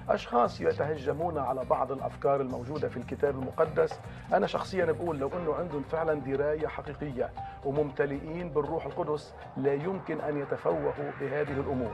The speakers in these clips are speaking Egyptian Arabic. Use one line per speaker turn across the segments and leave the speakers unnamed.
أشخاص يتهجمون على بعض الأفكار الموجودة في الكتاب المقدس أنا شخصيا بقول لو أنه عندهم فعلا دراية حقيقية وممتلئين بالروح القدس لا يمكن أن يتفوهوا بهذه الأمور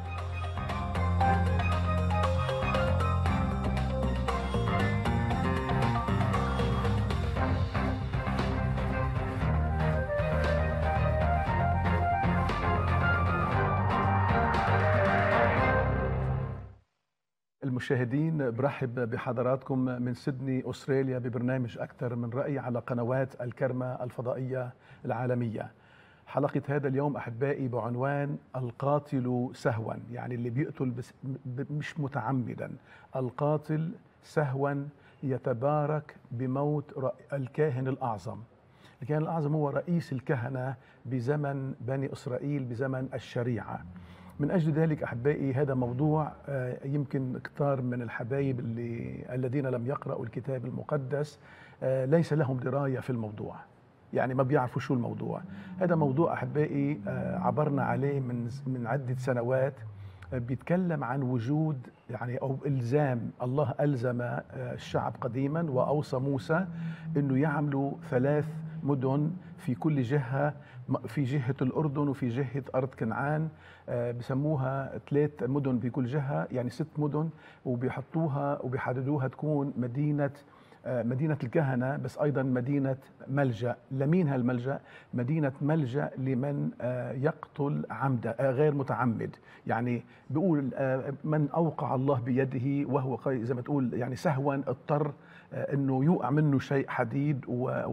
المشاهدين برحب بحضراتكم من سيدني أستراليا ببرنامج أكثر من رأي على قنوات الكرمة الفضائية العالمية حلقة هذا اليوم أحبائي بعنوان القاتل سهوا يعني اللي بيقتل بس مش متعمدا القاتل سهوا يتبارك بموت الكاهن الأعظم الكاهن الأعظم هو رئيس الكهنة بزمن بني إسرائيل بزمن الشريعة من أجل ذلك أحبائي هذا موضوع يمكن كثار من الحبايب اللي الذين لم يقرأوا الكتاب المقدس ليس لهم دراية في الموضوع يعني ما بيعرفوا شو الموضوع هذا موضوع أحبائي عبرنا عليه من من عدة سنوات بيتكلم عن وجود يعني او الزام الله الزم الشعب قديما واوصى موسى انه يعملوا ثلاث مدن في كل جهه في جهه الاردن وفي جهه ارض كنعان بسموها ثلاث مدن في كل جهه يعني ست مدن وبيحطوها وبيحددوها تكون مدينه مدينة الكهنة بس أيضا مدينة ملجأ لمين هالملجأ؟ مدينة ملجأ لمن يقتل عمدا غير متعمد يعني بيقول من أوقع الله بيده وهو زي ما تقول يعني سهوا اضطر انه يوقع منه شيء حديد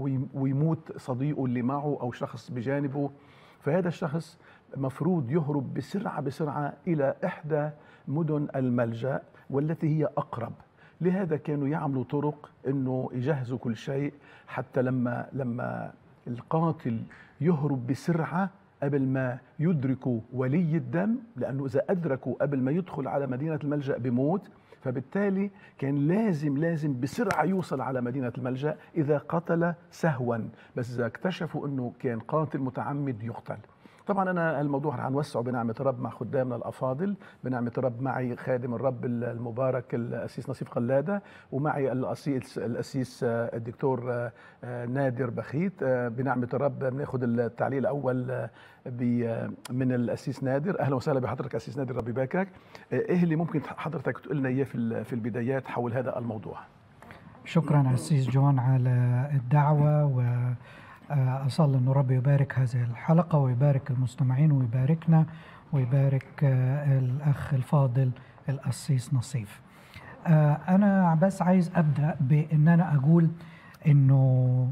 ويموت صديقه اللي معه او شخص بجانبه فهذا الشخص مفروض يهرب بسرعه بسرعه الى احدى مدن الملجا والتي هي اقرب لهذا كانوا يعملوا طرق انه يجهزوا كل شيء حتى لما لما القاتل يهرب بسرعه قبل ما يدركوا ولي الدم لانه اذا ادركوا قبل ما يدخل على مدينه الملجا بموت فبالتالي كان لازم لازم بسرعه يوصل على مدينه الملجا اذا قتل سهوا بس اذا اكتشفوا انه كان قاتل متعمد يقتل طبعا انا الموضوع رح نوسعه بنعمه رب مع خدامنا الافاضل بنعمه رب معي خادم الرب المبارك الاسيس نصيف قلاده ومعي الاسيس الاسيس الدكتور نادر بخيت بنعمه الرب بناخذ التعليق الاول من الاسيس نادر اهلا وسهلا بحضرتك اسيس نادر ربي يباركك ايه اللي ممكن حضرتك تقول لنا اياه في في البدايات حول هذا الموضوع
شكرا اسيس جون على الدعوه و أصلي أن رب يبارك هذه الحلقة ويبارك المستمعين ويباركنا ويبارك الأخ الفاضل القسيس نصيف أنا بس عايز أبدأ بأن أنا أقول أنه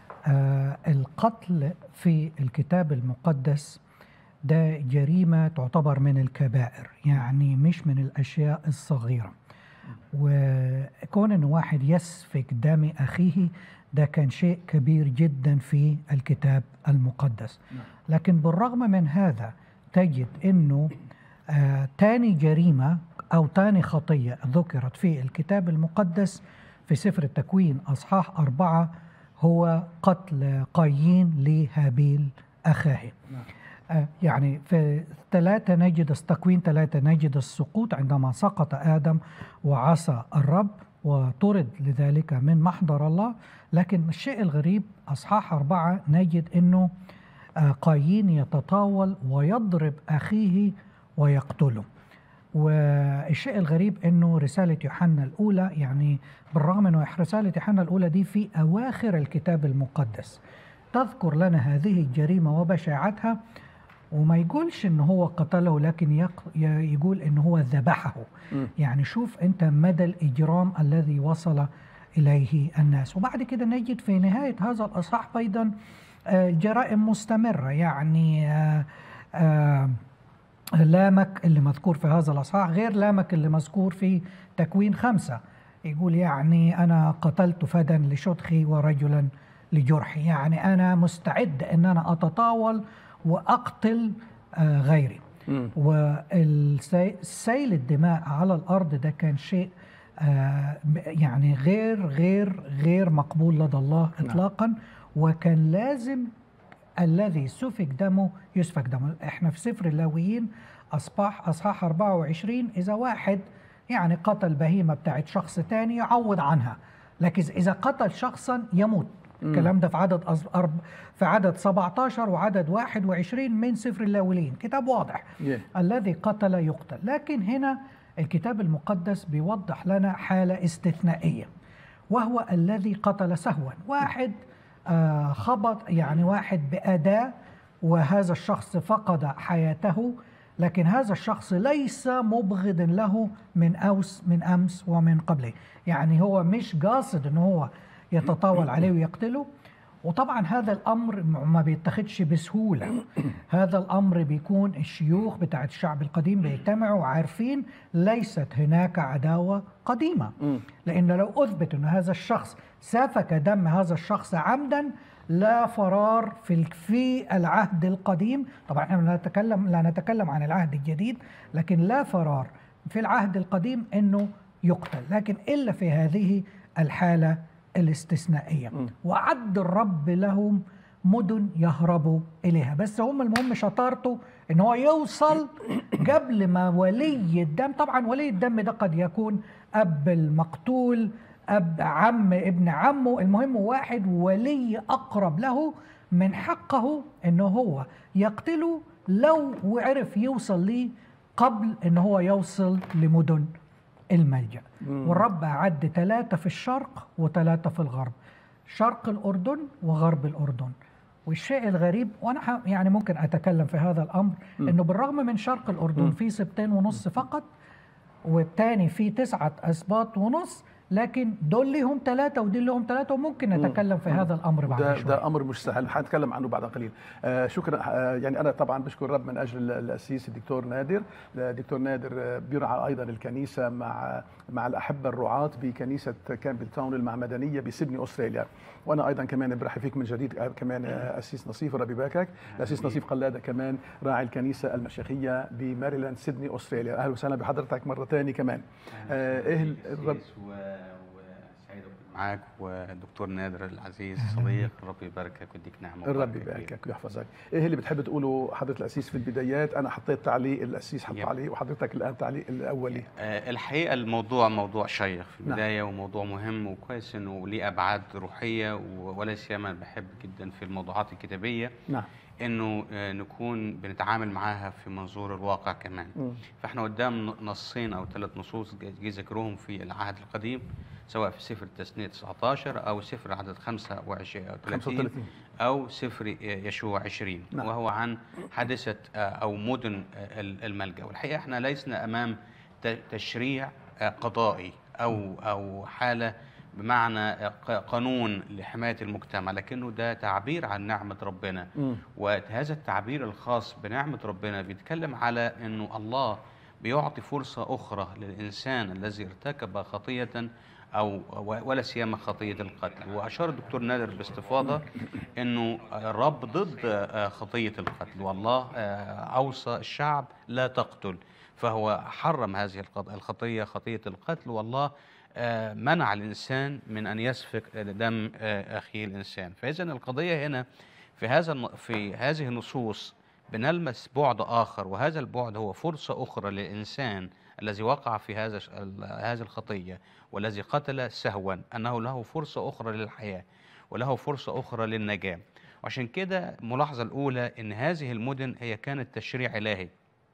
القتل في الكتاب المقدس ده جريمة تعتبر من الكبائر يعني مش من الأشياء الصغيرة وكون أن واحد يسفك دم أخيه ده كان شيء كبير جدا في الكتاب المقدس لكن بالرغم من هذا تجد أنه آه تاني جريمة أو تاني خطية ذكرت في الكتاب المقدس في سفر التكوين أصحاح أربعة هو قتل قايين لهابيل أخاه آه يعني في ثلاثة نجد تكوين ثلاثة نجد السقوط عندما سقط آدم وعصى الرب وطرد لذلك من محضر الله لكن الشيء الغريب أصحاح أربعة نجد أنه قايين يتطاول ويضرب أخيه ويقتله والشيء الغريب أنه رسالة يوحنا الأولى يعني بالرغم أنه رسالة يوحنا الأولى دي في أواخر الكتاب المقدس تذكر لنا هذه الجريمة وبشاعتها وما يقولش ان هو قتله لكن يقول ان هو ذبحه م. يعني شوف انت مدى الاجرام الذي وصل اليه الناس وبعد كده نجد في نهايه هذا الاصحاح ايضا جرائم مستمره يعني لامك اللي مذكور في هذا الاصحاح غير لامك اللي مذكور في تكوين خمسه يقول يعني انا قتلت فدا لشدخي ورجلا لجرحي يعني انا مستعد ان انا اتطاول واقتل غيري والسيل الدماء على الارض ده كان شيء يعني غير غير غير مقبول لدى الله اطلاقا نعم. وكان لازم الذي سفك دمه يسفك دمه احنا في سفر اللاويين اصبح اصحاح 24 اذا واحد يعني قتل بهيمة بتاعت شخص تاني يعوض عنها لكن إذا قتل شخصا يموت الكلام ده في عدد أص- أرب في عدد 17 وعدد 21 من سفر اللاويين كتاب واضح
Yeah.
الذي قتل يقتل لكن هنا الكتاب المقدس بيوضح لنا حالة استثنائية وهو الذي قتل سهوا واحد آه، خبط يعني واحد بأداة وهذا الشخص فقد حياته لكن هذا الشخص ليس مبغض له من أوس من أمس ومن قبله يعني هو مش قاصد أنه هو يتطاول عليه ويقتله وطبعا هذا الامر ما بيتخدش بسهوله هذا الامر بيكون الشيوخ بتاعت الشعب القديم بيجتمعوا عارفين ليست هناك عداوه قديمه لان لو اثبت ان هذا الشخص سفك دم هذا الشخص عمدا لا فرار في ال- في العهد القديم طبعا احنا لا نتكلم لا نتكلم عن العهد الجديد لكن لا فرار في العهد القديم انه يقتل لكن الا في هذه الحاله الاستثنائيه وعد الرب لهم مدن يهربوا اليها بس هم المهم شطارته ان هو يوصل قبل ما ولي الدم طبعا ولي الدم ده قد يكون اب المقتول اب عم ابن عمه المهم واحد ولي اقرب له من حقه انه هو يقتله لو عرف يوصل ليه قبل ان هو يوصل لمدن الملجأ والرب أعد ثلاثة في الشرق وثلاثة في الغرب شرق الأردن وغرب الأردن والشيء الغريب وأنا ح- يعني ممكن أتكلم في هذا الأمر أنه بالرغم من شرق الأردن في سبتين ونص فقط والتاني فيه تسعة أسباط ونص لكن دول لهم ثلاثة ودي لهم ثلاثة وممكن نتكلم في هذا الأمر بعد
ده
شوي
ده امر مش سهل حنتكلم عنه بعد قليل آه شكرا آه يعني انا طبعا بشكر الرب من اجل ال- الاسيس الدكتور نادر الدكتور نادر آه، بيرعى ايضا الكنيسه مع مع الاحبه الرعاة بكنيسه كامبل تاون المعمدانيه بسيدني استراليا وانا ايضا كمان برحب فيك من جديد آه، كمان آه، اسيس نصيف ربي باكك الاسيس نصيف قلاده كمان راعي الكنيسه المشيخيه بماريلاند سيدني استراليا اهلا وسهلا بحضرتك مره ثانيه كمان آه ايه ال- الرب
و- وسعيد أكون معاك والدكتور نادر العزيز صديق الرب يباركك ويديك نعمه
الرب
وبركة كبيرة.
يباركك ويحفظك ايه اللي بتحب تقوله حضره الاسيس في البدايات انا حطيت تعليق الاسيس حط
يب.
تعليق وحضرتك الان تعليق الاولي
آه، الحقيقه الموضوع موضوع شيق في
نعم.
البدايه وموضوع مهم وكويس انه ليه ابعاد روحيه و- ولا سيما أنا بحب جدا في الموضوعات الكتابيه
نعم
انه آه، نكون بنتعامل معاها في منظور الواقع كمان
مم.
فاحنا قدام نصين او ثلاث نصوص جه ذكرهم في العهد القديم سواء في سفر التثنية 19 او سفر عدد 25 او 30
35
او سفر يشوع 20
نعم.
وهو عن حادثه آه، او مدن آه، الملجا والحقيقه احنا لسنا امام ت- تشريع آه، قضائي او او حاله بمعنى آه، ق- قانون لحمايه المجتمع لكنه ده تعبير عن نعمه ربنا
مم.
وهذا التعبير الخاص بنعمه ربنا بيتكلم على انه الله بيعطي فرصه اخرى للانسان الذي ارتكب خطيه او ولا سيما خطيه القتل واشار الدكتور نادر باستفاضه انه الرب ضد آه، خطيه القتل والله آه، اوصى الشعب لا تقتل فهو حرم هذه القض- الخطيه خطيه القتل والله آه، منع الانسان من ان يسفك دم آه، اخيه الانسان فاذا القضيه هنا في هذا الن- في هذه النصوص بنلمس بعد اخر وهذا البعد هو فرصه اخرى للانسان الذي وقع في هذا الش- ال- هذه الخطيه والذي قتل سهوا انه له فرصه اخرى للحياه وله فرصه اخرى للنجاه وعشان كده الملاحظه الاولى ان هذه المدن هي كانت تشريع الهي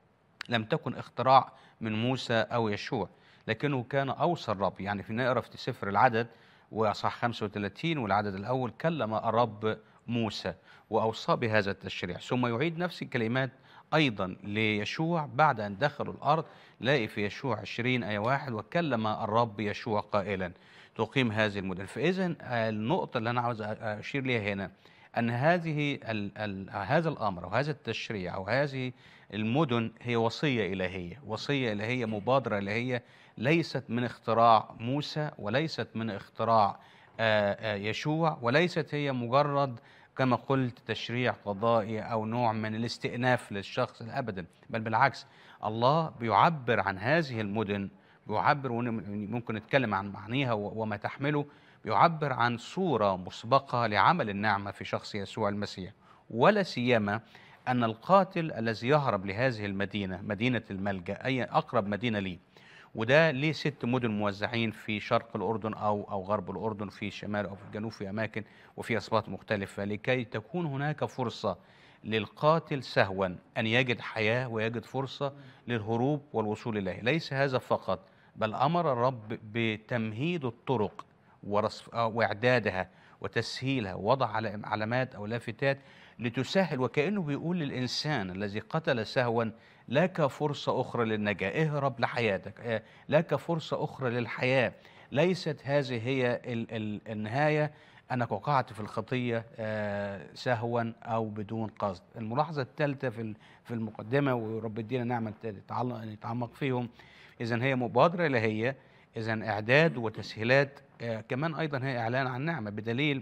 لم تكن اختراع من موسى او يشوع لكنه كان اوصى الرب يعني في نقرا في سفر العدد واصح 35 والعدد الاول كلم الرب موسى واوصى بهذا التشريع ثم يعيد نفس الكلمات ايضا ليشوع بعد ان دخلوا الارض لاقي في يشوع 20 ايه واحد وكلم الرب يشوع قائلا تقيم هذه المدن فاذا النقطه اللي انا عاوز اشير ليها هنا ان هذه ال ال هذا الامر او هذا التشريع او هذه المدن هي وصيه الهيه، وصيه الهيه مبادره الهيه ليست من اختراع موسى وليست من اختراع آه، آه، يشوع وليست هي مجرد كما قلت تشريع قضائي او نوع من الاستئناف للشخص ابدا بل بالعكس الله بيعبر عن هذه المدن بيعبر ون- ممكن نتكلم عن معانيها و- وما تحمله بيعبر عن صورة مسبقة لعمل النعمة في شخص يسوع المسيح ولا سيما أن القاتل الذي يهرب لهذه المدينة مدينة الملجأ أي أقرب مدينة ليه وده ليه ست مدن موزعين في شرق الأردن أو أو غرب الأردن في الشمال أو في الجنوب في أماكن وفي أصوات مختلفة لكي تكون هناك فرصة للقاتل سهوا أن يجد حياة ويجد فرصة للهروب والوصول إليه ليس هذا فقط بل أمر الرب بتمهيد الطرق ورصف آه، وإعدادها وتسهيلها ووضع على- علامات أو لافتات لتسهل وكأنه بيقول للإنسان الذي قتل سهوا لك فرصة أخرى للنجاة اهرب لحياتك آه، لك فرصة أخرى للحياة ليست هذه هي ال ال النهاية أنك وقعت في الخطية آه، سهوا أو بدون قصد الملاحظة الثالثة في ال- في المقدمة ورب يدينا نعمة نتعلق- نتعمق فيهم إذا هي مبادرة إلهية إذا إعداد وتسهيلات آه، كمان أيضا هي إعلان عن نعمة بدليل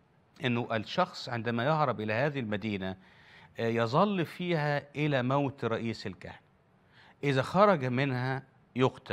أنه الشخص عندما يهرب إلى هذه المدينة آه، يظل فيها إلى موت رئيس الكهنة إذا خرج منها يقتل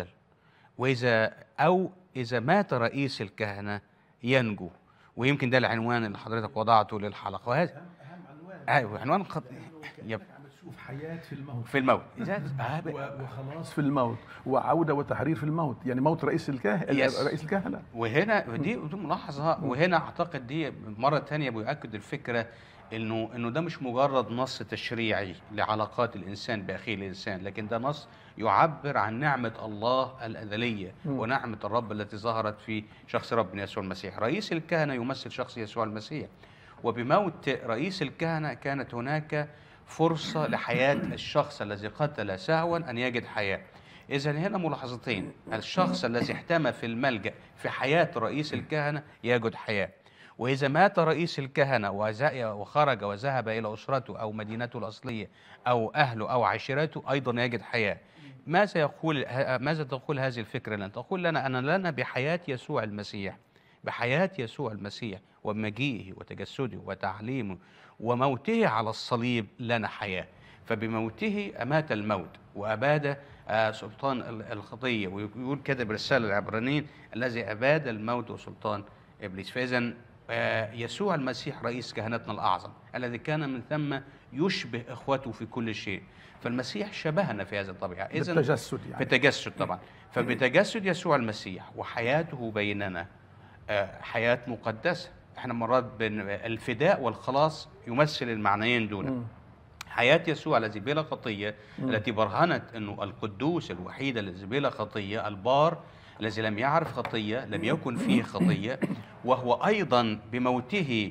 وإذا أو إذا مات رئيس الكهنة ينجو ويمكن ده العنوان اللي حضرتك وضعته للحلقة وهذا
اهم عنوان
أيوه عنوان خط... يب
عم تشوف حياه في الموت
في الموت إذا
و- وخلاص في الموت وعوده وتحرير في الموت يعني موت رئيس الكاهنه
Yes.
رئيس الكهنه
وهنا دي دي ملاحظه وهنا اعتقد دي مره ثانيه بيؤكد الفكره انه انه ده مش مجرد نص تشريعي لعلاقات الانسان باخيه الانسان لكن ده نص يعبر عن نعمه الله الازليه
مم.
ونعمه الرب التي ظهرت في شخص ربنا يسوع المسيح رئيس الكهنه يمثل شخص يسوع المسيح وبموت رئيس الكهنه كانت هناك فرصه لحياه الشخص الذي قتل سهوا ان يجد حياه إذا هنا ملاحظتين الشخص الذي احتمى في الملجأ في حياة رئيس الكهنة يجد حياة وإذا مات رئيس الكهنة وز- وخرج وذهب إلى أسرته أو مدينته الأصلية أو أهله أو عشيرته أيضا يجد حياة ماذا يقول ه- ماذا تقول هذه الفكرة لنا؟ تقول لنا أن لنا بحياة يسوع المسيح بحياة يسوع المسيح ومجيئه وتجسده وتعليمه وموته على الصليب لنا حياة فبموته أمات الموت وأباد آه، سلطان ال- الخطية ويقول كده برسالة العبرانيين الذي أباد الموت وسلطان إبليس فإذا آه، يسوع المسيح رئيس كهنتنا الأعظم الذي كان من ثم يشبه إخوته في كل شيء فالمسيح شبهنا في هذه الطبيعة إذا
بالتجسد يعني
بتجسد طبعا فبتجسد يسوع المسيح وحياته بيننا آه، حياة مقدسة احنا مرات بن الفداء والخلاص يمثل المعنيين دول
مم.
حياة يسوع الذي بلا خطية التي برهنت أنه القدوس الوحيد الذي بلا خطية البار الذي لم يعرف خطية لم يكن فيه خطية وهو أيضا بموته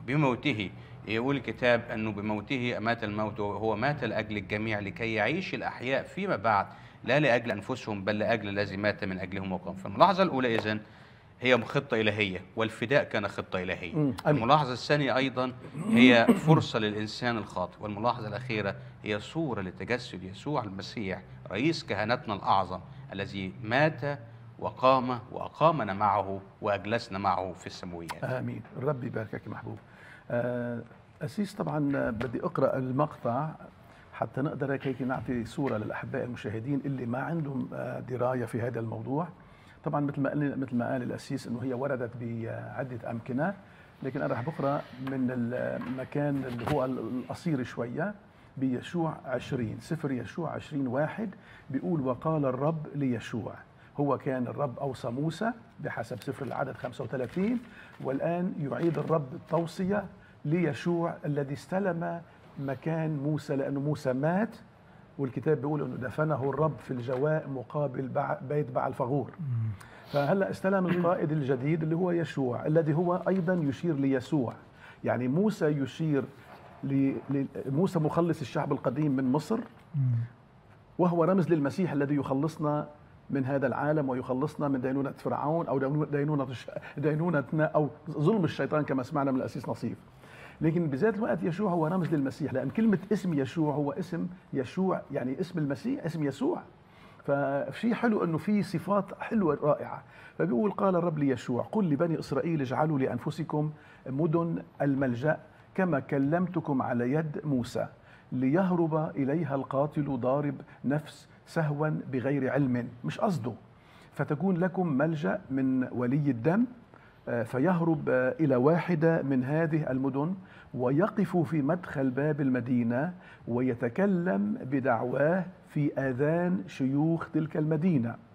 بموته يقول الكتاب أنه بموته أمات الموت وهو مات لأجل الجميع لكي يعيش الأحياء فيما بعد لا لأجل أنفسهم بل لأجل الذي مات من أجلهم وقام فالملاحظة الأولى إذن هي خطة إلهية والفداء كان خطة إلهية
مم. أمين.
الملاحظة الثانية أيضا هي فرصة للإنسان الخاطئ والملاحظة الأخيرة هي صورة لتجسد يسوع المسيح رئيس كهنتنا الأعظم الذي مات وقام وأقامنا معه وأجلسنا معه في السماويات
امين الرب يباركك يا محبوب آه، اسيس طبعا آه، بدي اقرا المقطع حتى نقدر هيك نعطي صوره للاحباء المشاهدين اللي ما عندهم آه، درايه في هذا الموضوع طبعا مثل ما قال مثل ما قال الاسيس انه هي وردت بعده امكنه لكن انا رح بقرا من المكان اللي هو القصير شويه بيشوع 20 سفر يشوع 20 واحد بيقول وقال الرب ليشوع هو كان الرب أوصى موسى بحسب سفر العدد 35 والآن يعيد الرب التوصية ليشوع الذي استلم مكان موسى لأنه موسى مات والكتاب بيقول أنه دفنه الرب في الجواء مقابل بع- بيت بعل فغور فهلا استلم القائد الجديد اللي هو يشوع الذي هو ايضا يشير ليسوع يعني موسى يشير ل... ل... موسى مخلص الشعب القديم من مصر وهو رمز للمسيح الذي يخلصنا من هذا العالم ويخلصنا من دينونة فرعون أو دينونة دينونة الش- دينونتنا أو ظلم الشيطان كما سمعنا من الأسيس نصيف لكن بذات الوقت يشوع هو رمز للمسيح لأن كلمة اسم يشوع هو اسم يشوع يعني اسم المسيح اسم يسوع فشيء حلو انه في صفات حلوه رائعه فبيقول قال الرب ليشوع قل لبني اسرائيل اجعلوا لانفسكم مدن الملجا كما كلمتكم على يد موسى ليهرب اليها القاتل ضارب نفس سهوا بغير علم مش قصده فتكون لكم ملجا من ولي الدم آه، فيهرب آه، الى واحده من هذه المدن ويقف في مدخل باب المدينه ويتكلم بدعواه في اذان شيوخ تلك المدينه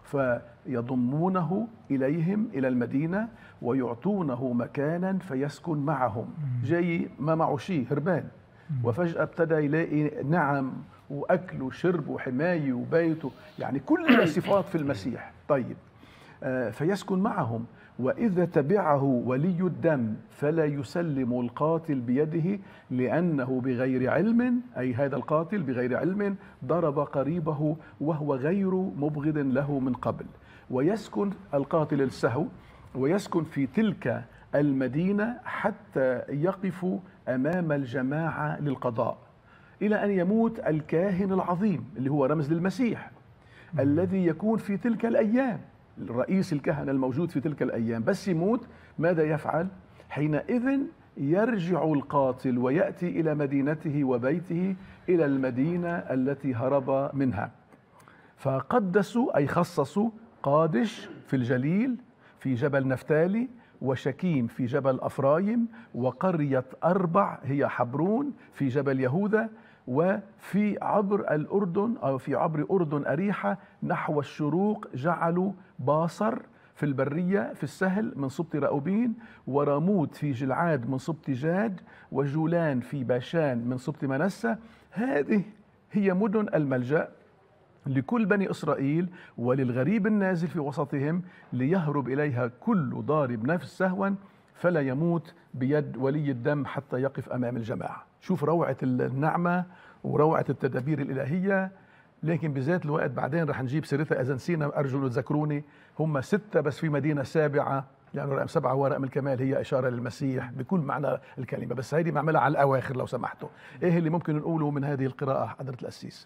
فيضمونه إليهم إلى المدينة ويعطونه مكانا فيسكن معهم جاي ما معه شيء هربان وفجأة ابتدى يلاقي نعم وأكل وشرب وحماية وبيته يعني كل الصفات في المسيح طيب آه، فيسكن معهم وإذا تبعه ولي الدم فلا يسلم القاتل بيده لأنه بغير علم أي هذا القاتل بغير علم ضرب قريبه وهو غير مبغض له من قبل ويسكن القاتل السهو ويسكن في تلك المدينة حتى يقف أمام الجماعة للقضاء إلى أن يموت الكاهن العظيم اللي هو رمز للمسيح الذي يكون في تلك الأيام رئيس الكهنة الموجود في تلك الأيام بس يموت ماذا يفعل؟ حينئذ يرجع القاتل ويأتي إلى مدينته وبيته إلى المدينة التي هرب منها فقدسوا أي خصصوا قادش في الجليل في جبل نفتالي وشكيم في جبل أفرايم وقرية أربع هي حبرون في جبل يهوذا وفي عبر الأردن أو في عبر أردن أريحة نحو الشروق جعلوا باصر في البرية في السهل من سبط رأوبين وراموت في جلعاد من سبط جاد وجولان في باشان من سبط منسى هذه هي مدن الملجأ لكل بني إسرائيل وللغريب النازل في وسطهم ليهرب إليها كل ضارب نفس سهوا فلا يموت بيد ولي الدم حتى يقف أمام الجماعة شوف روعة النعمة وروعة التدابير الإلهية لكن بذات الوقت بعدين رح نجيب سيرتها إذا نسينا أرجو تذكروني هم ستة بس في مدينة سابعة يعني رقم سبعة هو رقم الكمال هي إشارة للمسيح بكل معنى الكلمة بس هيدي معملها على الأواخر لو سمحتوا إيه اللي ممكن نقوله من هذه القراءة حضرة الأسيس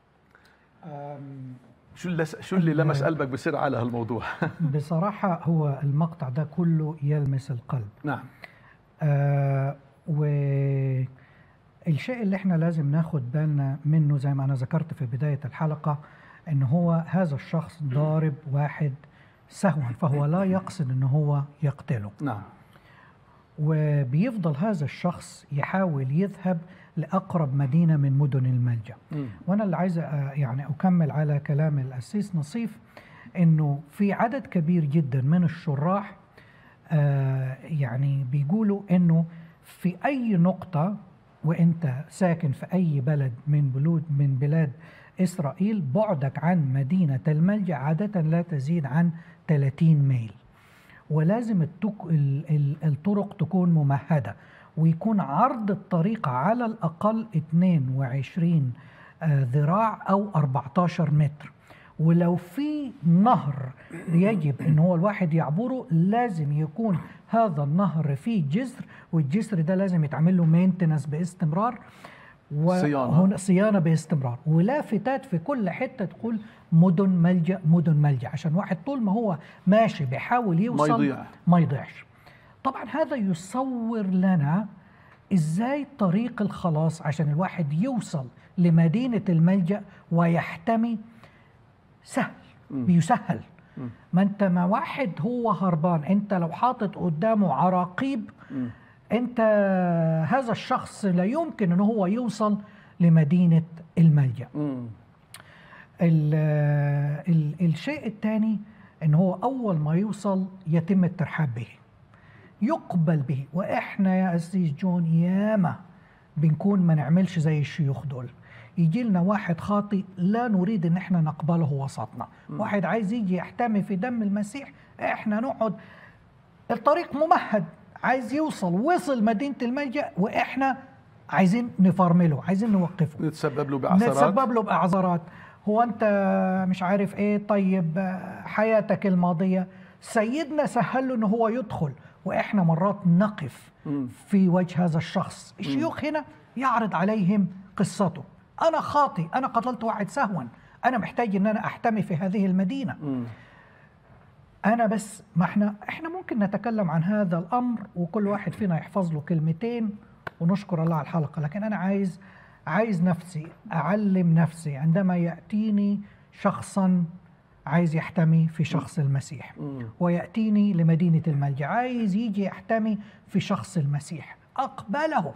شو اللي شو اللي لمس قلبك بسرعه على هالموضوع
بصراحة هو المقطع ده كله يلمس القلب
نعم
آه والشيء اللي احنا لازم ناخد بالنا منه زي ما انا ذكرت في بداية الحلقة ان هو هذا الشخص ضارب واحد سهوا فهو لا يقصد ان هو يقتله
نعم
وبيفضل هذا الشخص يحاول يذهب لأقرب مدينة من مدن الملجأ
مم.
وأنا اللي عايز أ- يعني أكمل على كلام الأسيس نصيف إنه في عدد كبير جدا من الشراح آه، يعني بيقولوا إنه في أي نقطة وأنت ساكن في أي بلد من بلود من بلاد إسرائيل بعدك عن مدينة الملجأ عادة لا تزيد عن 30 ميل ولازم التك... ال... ال... الطرق تكون ممهدة ويكون عرض الطريق على الأقل 22 آه، ذراع أو 14 متر ولو في نهر يجب ان هو الواحد يعبره لازم يكون هذا النهر فيه جسر والجسر ده لازم يتعمل له مينتنس باستمرار
صيانة.
وهنا صيانه باستمرار ولافتات في كل حته تقول مدن ملجا مدن ملجا عشان واحد طول ما هو ماشي بيحاول يوصل
يضيع.
ما يضيعش طبعا هذا يصور لنا ازاي طريق الخلاص عشان الواحد يوصل لمدينه الملجا ويحتمي سهل بيسهل ما انت ما واحد هو هربان انت لو حاطط قدامه عراقيب انت هذا الشخص لا يمكن ان هو يوصل لمدينه الملجا
مم.
ال ال الشيء الثاني ان هو اول ما يوصل يتم الترحاب به يقبل به واحنا يا أسيس جون ياما بنكون ما نعملش زي الشيوخ دول يجي لنا واحد خاطي لا نريد ان احنا نقبله وسطنا واحد عايز يجي يحتمي في دم المسيح احنا نقعد الطريق ممهد عايز يوصل وصل مدينة الملجأ واحنا عايزين نفرمله عايزين نوقفه
نتسبب له بعثرات
نتسبب له باعذارات هو انت مش عارف ايه طيب آه، حياتك الماضيه سيدنا سهل له ان هو يدخل واحنا مرات نقف
مم.
في وجه هذا الشخص الشيوخ هنا يعرض عليهم قصته انا خاطي انا قتلت واحد سهوا انا محتاج ان انا احتمي في هذه المدينه
مم.
انا بس ما احنا احنا ممكن نتكلم عن هذا الامر وكل واحد فينا يحفظ له كلمتين ونشكر الله على الحلقه لكن انا عايز عايز نفسي اعلم نفسي عندما ياتيني شخصا عايز يحتمي في شخص المسيح
مم.
وياتيني لمدينه الملجا عايز يجي يحتمي في شخص المسيح اقبله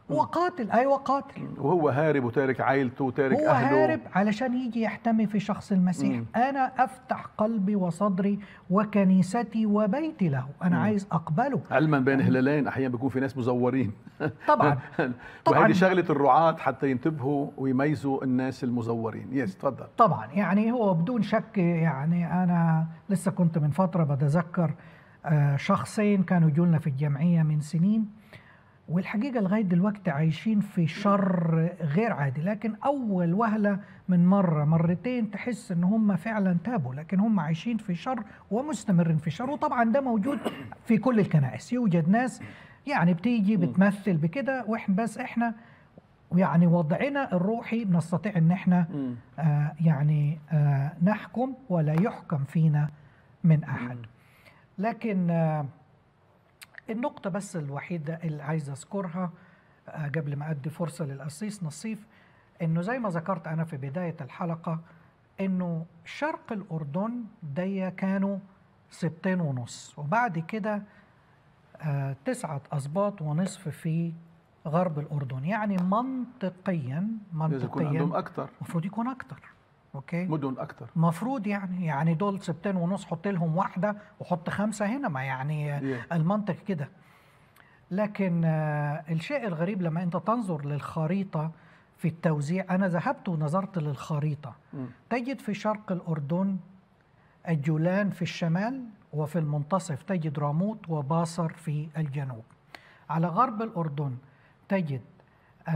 هو قاتل ايوه قاتل
وهو هارب وتارك عائلته وتارك
هو
اهله
هارب علشان يجي يحتمي في شخص المسيح
مم.
انا افتح قلبي وصدري وكنيستي وبيتي له انا عايز اقبله
علما بين هلالين احيانا بيكون في ناس مزورين
طبعا طبعاً.
وهذه شغله الرعاة حتى ينتبهوا ويميزوا الناس المزورين يس تفضل
طبعا يعني هو بدون شك يعني انا لسه كنت من فتره بتذكر آه، شخصين كانوا يجولنا في الجمعيه من سنين والحقيقه لغايه دلوقتي عايشين في شر غير عادي لكن اول وهله من مره مرتين تحس ان هم فعلا تابوا لكن هم عايشين في شر ومستمرين في شر وطبعا ده موجود في كل الكنائس يوجد ناس يعني بتيجي بتمثل بكده واحنا بس احنا يعني وضعنا الروحي بنستطيع ان احنا
مم.
آه يعني آه نحكم ولا يحكم فينا من احد لكن آه النقطة بس الوحيدة اللي عايز أذكرها آه قبل ما أدي فرصة للقسيس نصيف إنه زي ما ذكرت أنا في بداية الحلقة إنه شرق الأردن دي كانوا سبتين ونص وبعد كده آه تسعة أسباط ونصف في غرب الأردن يعني منطقيا
لازم يكون عندهم
منطقيا
اكثر
المفروض يكون أكتر أوكي
مدن اكثر
المفروض يعني يعني دول سبتين ونص حط لهم واحدة وحط خمسة هنا ما يعني
Yeah.
المنطق كده لكن آه، الشيء الغريب لما أنت تنظر للخريطة في التوزيع أنا ذهبت ونظرت للخريطة
مم.
تجد في شرق الأردن الجولان في الشمال وفي المنتصف تجد راموت وباصر في الجنوب على غرب الأردن تجد آه،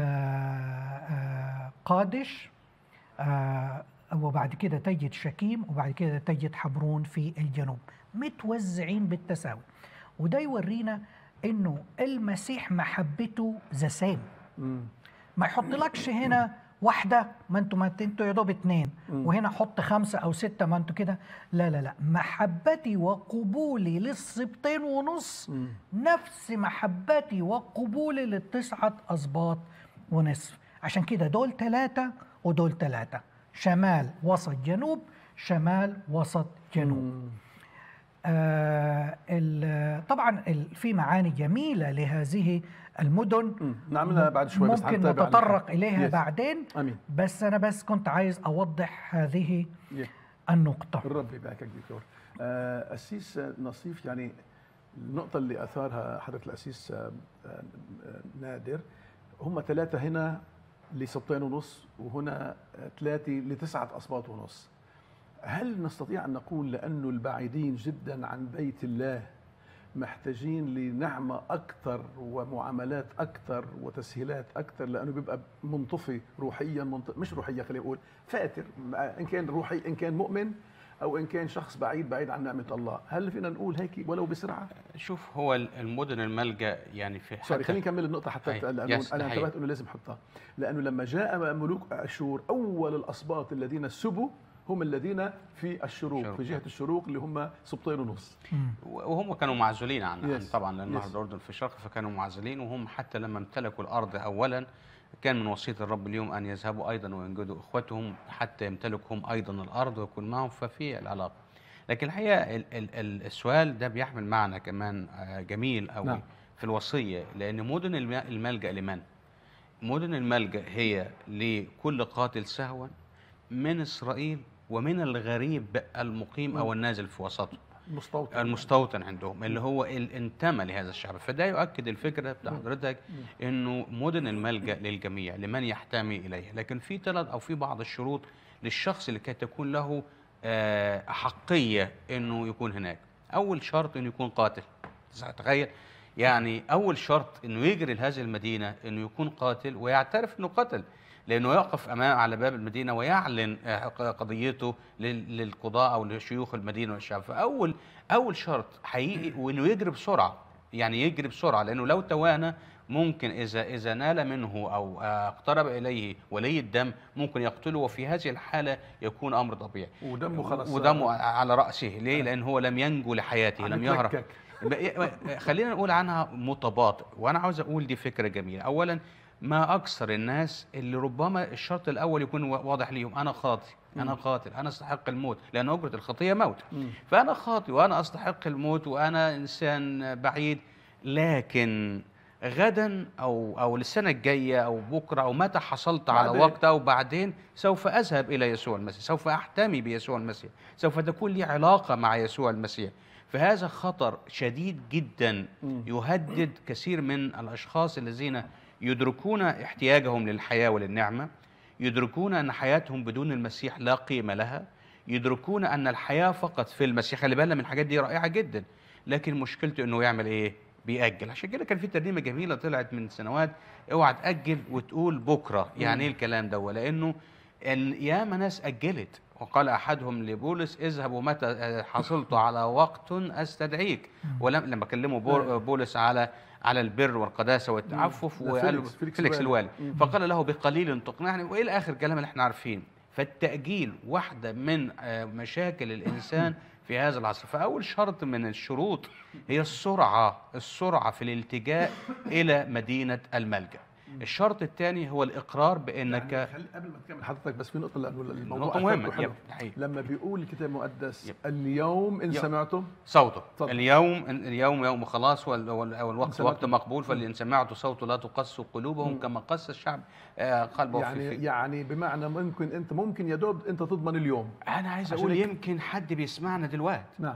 آه، قادش آه، وبعد كده تجد شكيم وبعد كده تجد حبرون في الجنوب متوزعين بالتساوي وده يورينا انه المسيح محبته زسام
مم.
ما يحطلكش هنا واحدة ما انتوا ما انتوا يا دوب اتنين وهنا حط خمسة أو ستة ما انتوا كده لا لا لا محبتي وقبولي للسبطين ونص
مم.
نفس محبتي وقبولي للتسعة أسباط ونصف عشان كده دول ثلاثة ودول ثلاثة شمال وسط جنوب شمال وسط جنوب
مم.
آه ال- طبعا ال- في معاني جميلة لهذه المدن
مم. نعملها بعد شوي بس
ممكن
حنتابع
نتطرق
الحلقة.
إليها
Yes.
بعدين
امين
بس أنا بس كنت عايز أوضح هذه
Yeah.
النقطة
الرب يباركك دكتور آه، أسيس نصيف يعني النقطة اللي أثارها حضرة الأسيس آه، آه، نادر هم ثلاثة هنا لسبطين ونص وهنا آه، ثلاثة لتسعة أسباط ونص هل نستطيع أن نقول لأنه البعيدين جدا عن بيت الله محتاجين لنعمة أكثر ومعاملات أكثر وتسهيلات أكثر لأنه بيبقى منطفي روحيا منط... مش روحيا خلينا نقول فاتر إن كان روحي إن كان مؤمن أو إن كان شخص بعيد بعيد عن نعمة الله هل فينا نقول هيك ولو بسرعة
شوف هو المدن الملجأ يعني في
سوري
حتى-
خلينا نكمل النقطة حتى
هاي.
لأنه
يس،
أنا
هاي.
انتبهت أنه لازم أحطها لأنه لما جاء ملوك أشور أول الأسباط الذين سبوا هم الذين في الشروق
شروق.
في جهة الشروق اللي هم سبطين ونص
وهم كانوا معزولين عن, عن
Yes.
طبعا لان نهر
Yes.
الاردن في الشرق فكانوا معزولين وهم حتى لما امتلكوا الارض اولا كان من وصيه الرب اليوم ان يذهبوا ايضا وينجدوا اخوتهم حتى يمتلكهم ايضا الارض ويكون معهم ففي العلاقه لكن الحقيقه ال ال ال السؤال ده بيحمل معنى كمان آه، جميل قوي
نعم.
نعم. في الوصيه لان مدن الم- الملجا لمن؟ مدن الملجا هي لكل قاتل سهوا من اسرائيل ومن الغريب المقيم او النازل في وسطه
مستوطن
المستوطن عندهم اللي هو ال- انتمى لهذا الشعب فده يؤكد الفكره بتاع حضرتك انه مدن الملجا للجميع لمن يحتمي اليها لكن في ثلاث او في بعض الشروط للشخص اللي كي تكون له آه، احقيه انه يكون هناك اول شرط انه يكون قاتل تخيل يعني اول شرط انه يجري لهذه المدينه انه يكون قاتل ويعترف انه قتل لانه يقف امام على باب المدينه ويعلن آه، قضيته لل- للقضاء او لشيوخ المدينه والشعب فاول اول شرط حقيقي وانه يجري بسرعه يعني يجري بسرعه لانه لو توانى ممكن اذا اذا نال منه او آه، اقترب اليه ولي الدم ممكن يقتله وفي هذه الحاله يكون امر طبيعي
ودمه خلص
ودمه على راسه ليه لان هو لم ينجو لحياته
عم
لم يهرب
يتلكك.
بقى- خلينا نقول عنها متباطئ وانا عاوز اقول دي فكره جميله اولا ما اكثر الناس اللي ربما الشرط الاول يكون وا- واضح ليهم انا خاطئ انا قاتل انا استحق الموت لان اجره الخطيه موت فانا خاطئ وانا استحق الموت وانا انسان بعيد لكن غدا او او السنه الجايه او بكره او متى حصلت على
بعدين.
وقت او بعدين سوف اذهب الى يسوع المسيح سوف احتمي بيسوع المسيح سوف تكون لي علاقه مع يسوع المسيح فهذا خطر شديد جدا
مم.
يهدد كثير من الاشخاص الذين يدركون احتياجهم للحياه وللنعمه يدركون ان حياتهم بدون المسيح لا قيمه لها يدركون ان الحياه فقط في المسيح خلي بالنا من الحاجات دي رائعه جدا لكن مشكلته انه يعمل ايه بيأجل عشان كده كان في ترنيمه جميله طلعت من سنوات اوعى تأجل وتقول بكره يعني ايه الكلام ده لانه ان ياما ناس أجلت وقال احدهم لبولس اذهبوا متى حصلت على وقت استدعيك ولم لما كلموا بول- بولس على على البر والقداسه والتعفف
ده
وقال
فيليكس- فيليكس
فيليكس
الوالي.
الوالي
مم.
فقال له بقليل تقنعني والى اخر الكلام اللي احنا عارفين فالتأجيل واحدة من آه، مشاكل الإنسان في هذا العصر فأول شرط من الشروط هي السرعة السرعة في الالتجاء إلى مدينة الملجأ الشرط الثاني هو الإقرار بأنك
يعني خلي قبل ما تكمل حضرتك بس في نقطه لانه الموضوع
نقطة
أثرته
مهمة
حلو.
يب، حقيقي.
لما بيقول الكتاب المقدس
يب.
اليوم ان
يب.
سمعتم
صوته
اتفضل.
اليوم اليوم يوم خلاص وال- وال- والوقت
سمعتم.
وقت مقبول فإن سمعت صوته لا تقص قلوبهم كما قص الشعب آه، قلبه في-
يعني
في
يعني بمعنى ممكن انت ممكن يا دوب انت تضمن اليوم
أنا عايز
عشان
أقول
هيك-
يمكن حد بيسمعنا دلوقتي
نعم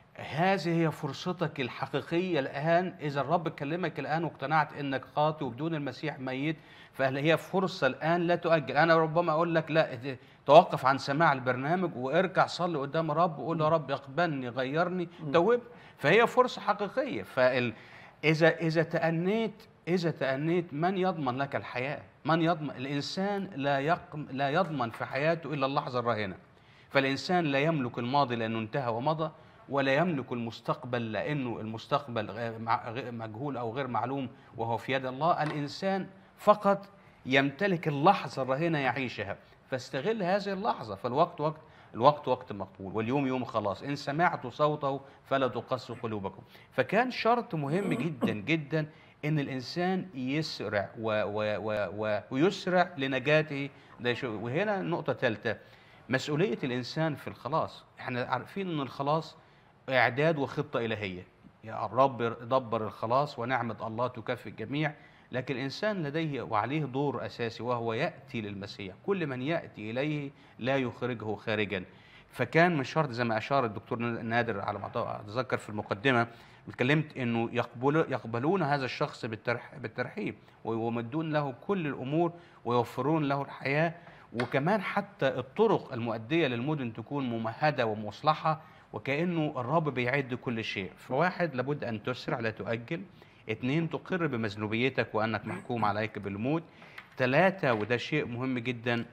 هذه هي فرصتك الحقيقية الآن إذا الرب كلمك الآن واقتنعت أنك خاطئ وبدون المسيح ميت فهي فرصة الآن لا تؤجل أنا ربما أقول لك لا ت- توقف عن سماع البرنامج وارجع صلي قدام الرب وقول يا رب اقبلني غيرني توب فهي فرصة حقيقية فال إذا إذا تأنيت إذا تأنيت من يضمن لك الحياة؟ من يضمن؟ الإنسان لا يقم لا يضمن في حياته إلا اللحظة الراهنة. فالإنسان لا يملك الماضي لأنه انتهى ومضى ولا يملك المستقبل لأنه المستقبل غير- مع- غير مجهول أو غير معلوم وهو في يد الله الإنسان فقط يمتلك اللحظة الراهنة يعيشها فاستغل هذه اللحظة فالوقت وقت الوقت وقت مقبول واليوم يوم خلاص إن سمعت صوته فلا تقص قلوبكم فكان شرط مهم جدا جدا ان الانسان يسرع و و و و ويسرع لنجاته ده شو وهنا نقطه ثالثه مسؤوليه الانسان في الخلاص احنا عارفين ان الخلاص اعداد وخطه الهيه يا الرب دبر الخلاص ونعمه الله تكفي الجميع لكن الانسان لديه وعليه دور اساسي وهو ياتي للمسيح كل من ياتي اليه لا يخرجه خارجا فكان من شرط زي ما اشار الدكتور نادر على ما اتذكر في المقدمه اتكلمت انه يقبل يقبلون هذا الشخص بالترح بالترحيب ويمدون له كل الامور ويوفرون له الحياه وكمان حتى الطرق المؤديه للمدن تكون ممهده ومصلحه وكانه الرب بيعد كل شيء فواحد لابد ان تسرع لا تؤجل اثنين تقر بمذنوبيتك وانك محكوم عليك بالموت ثلاثه وده شيء مهم جدا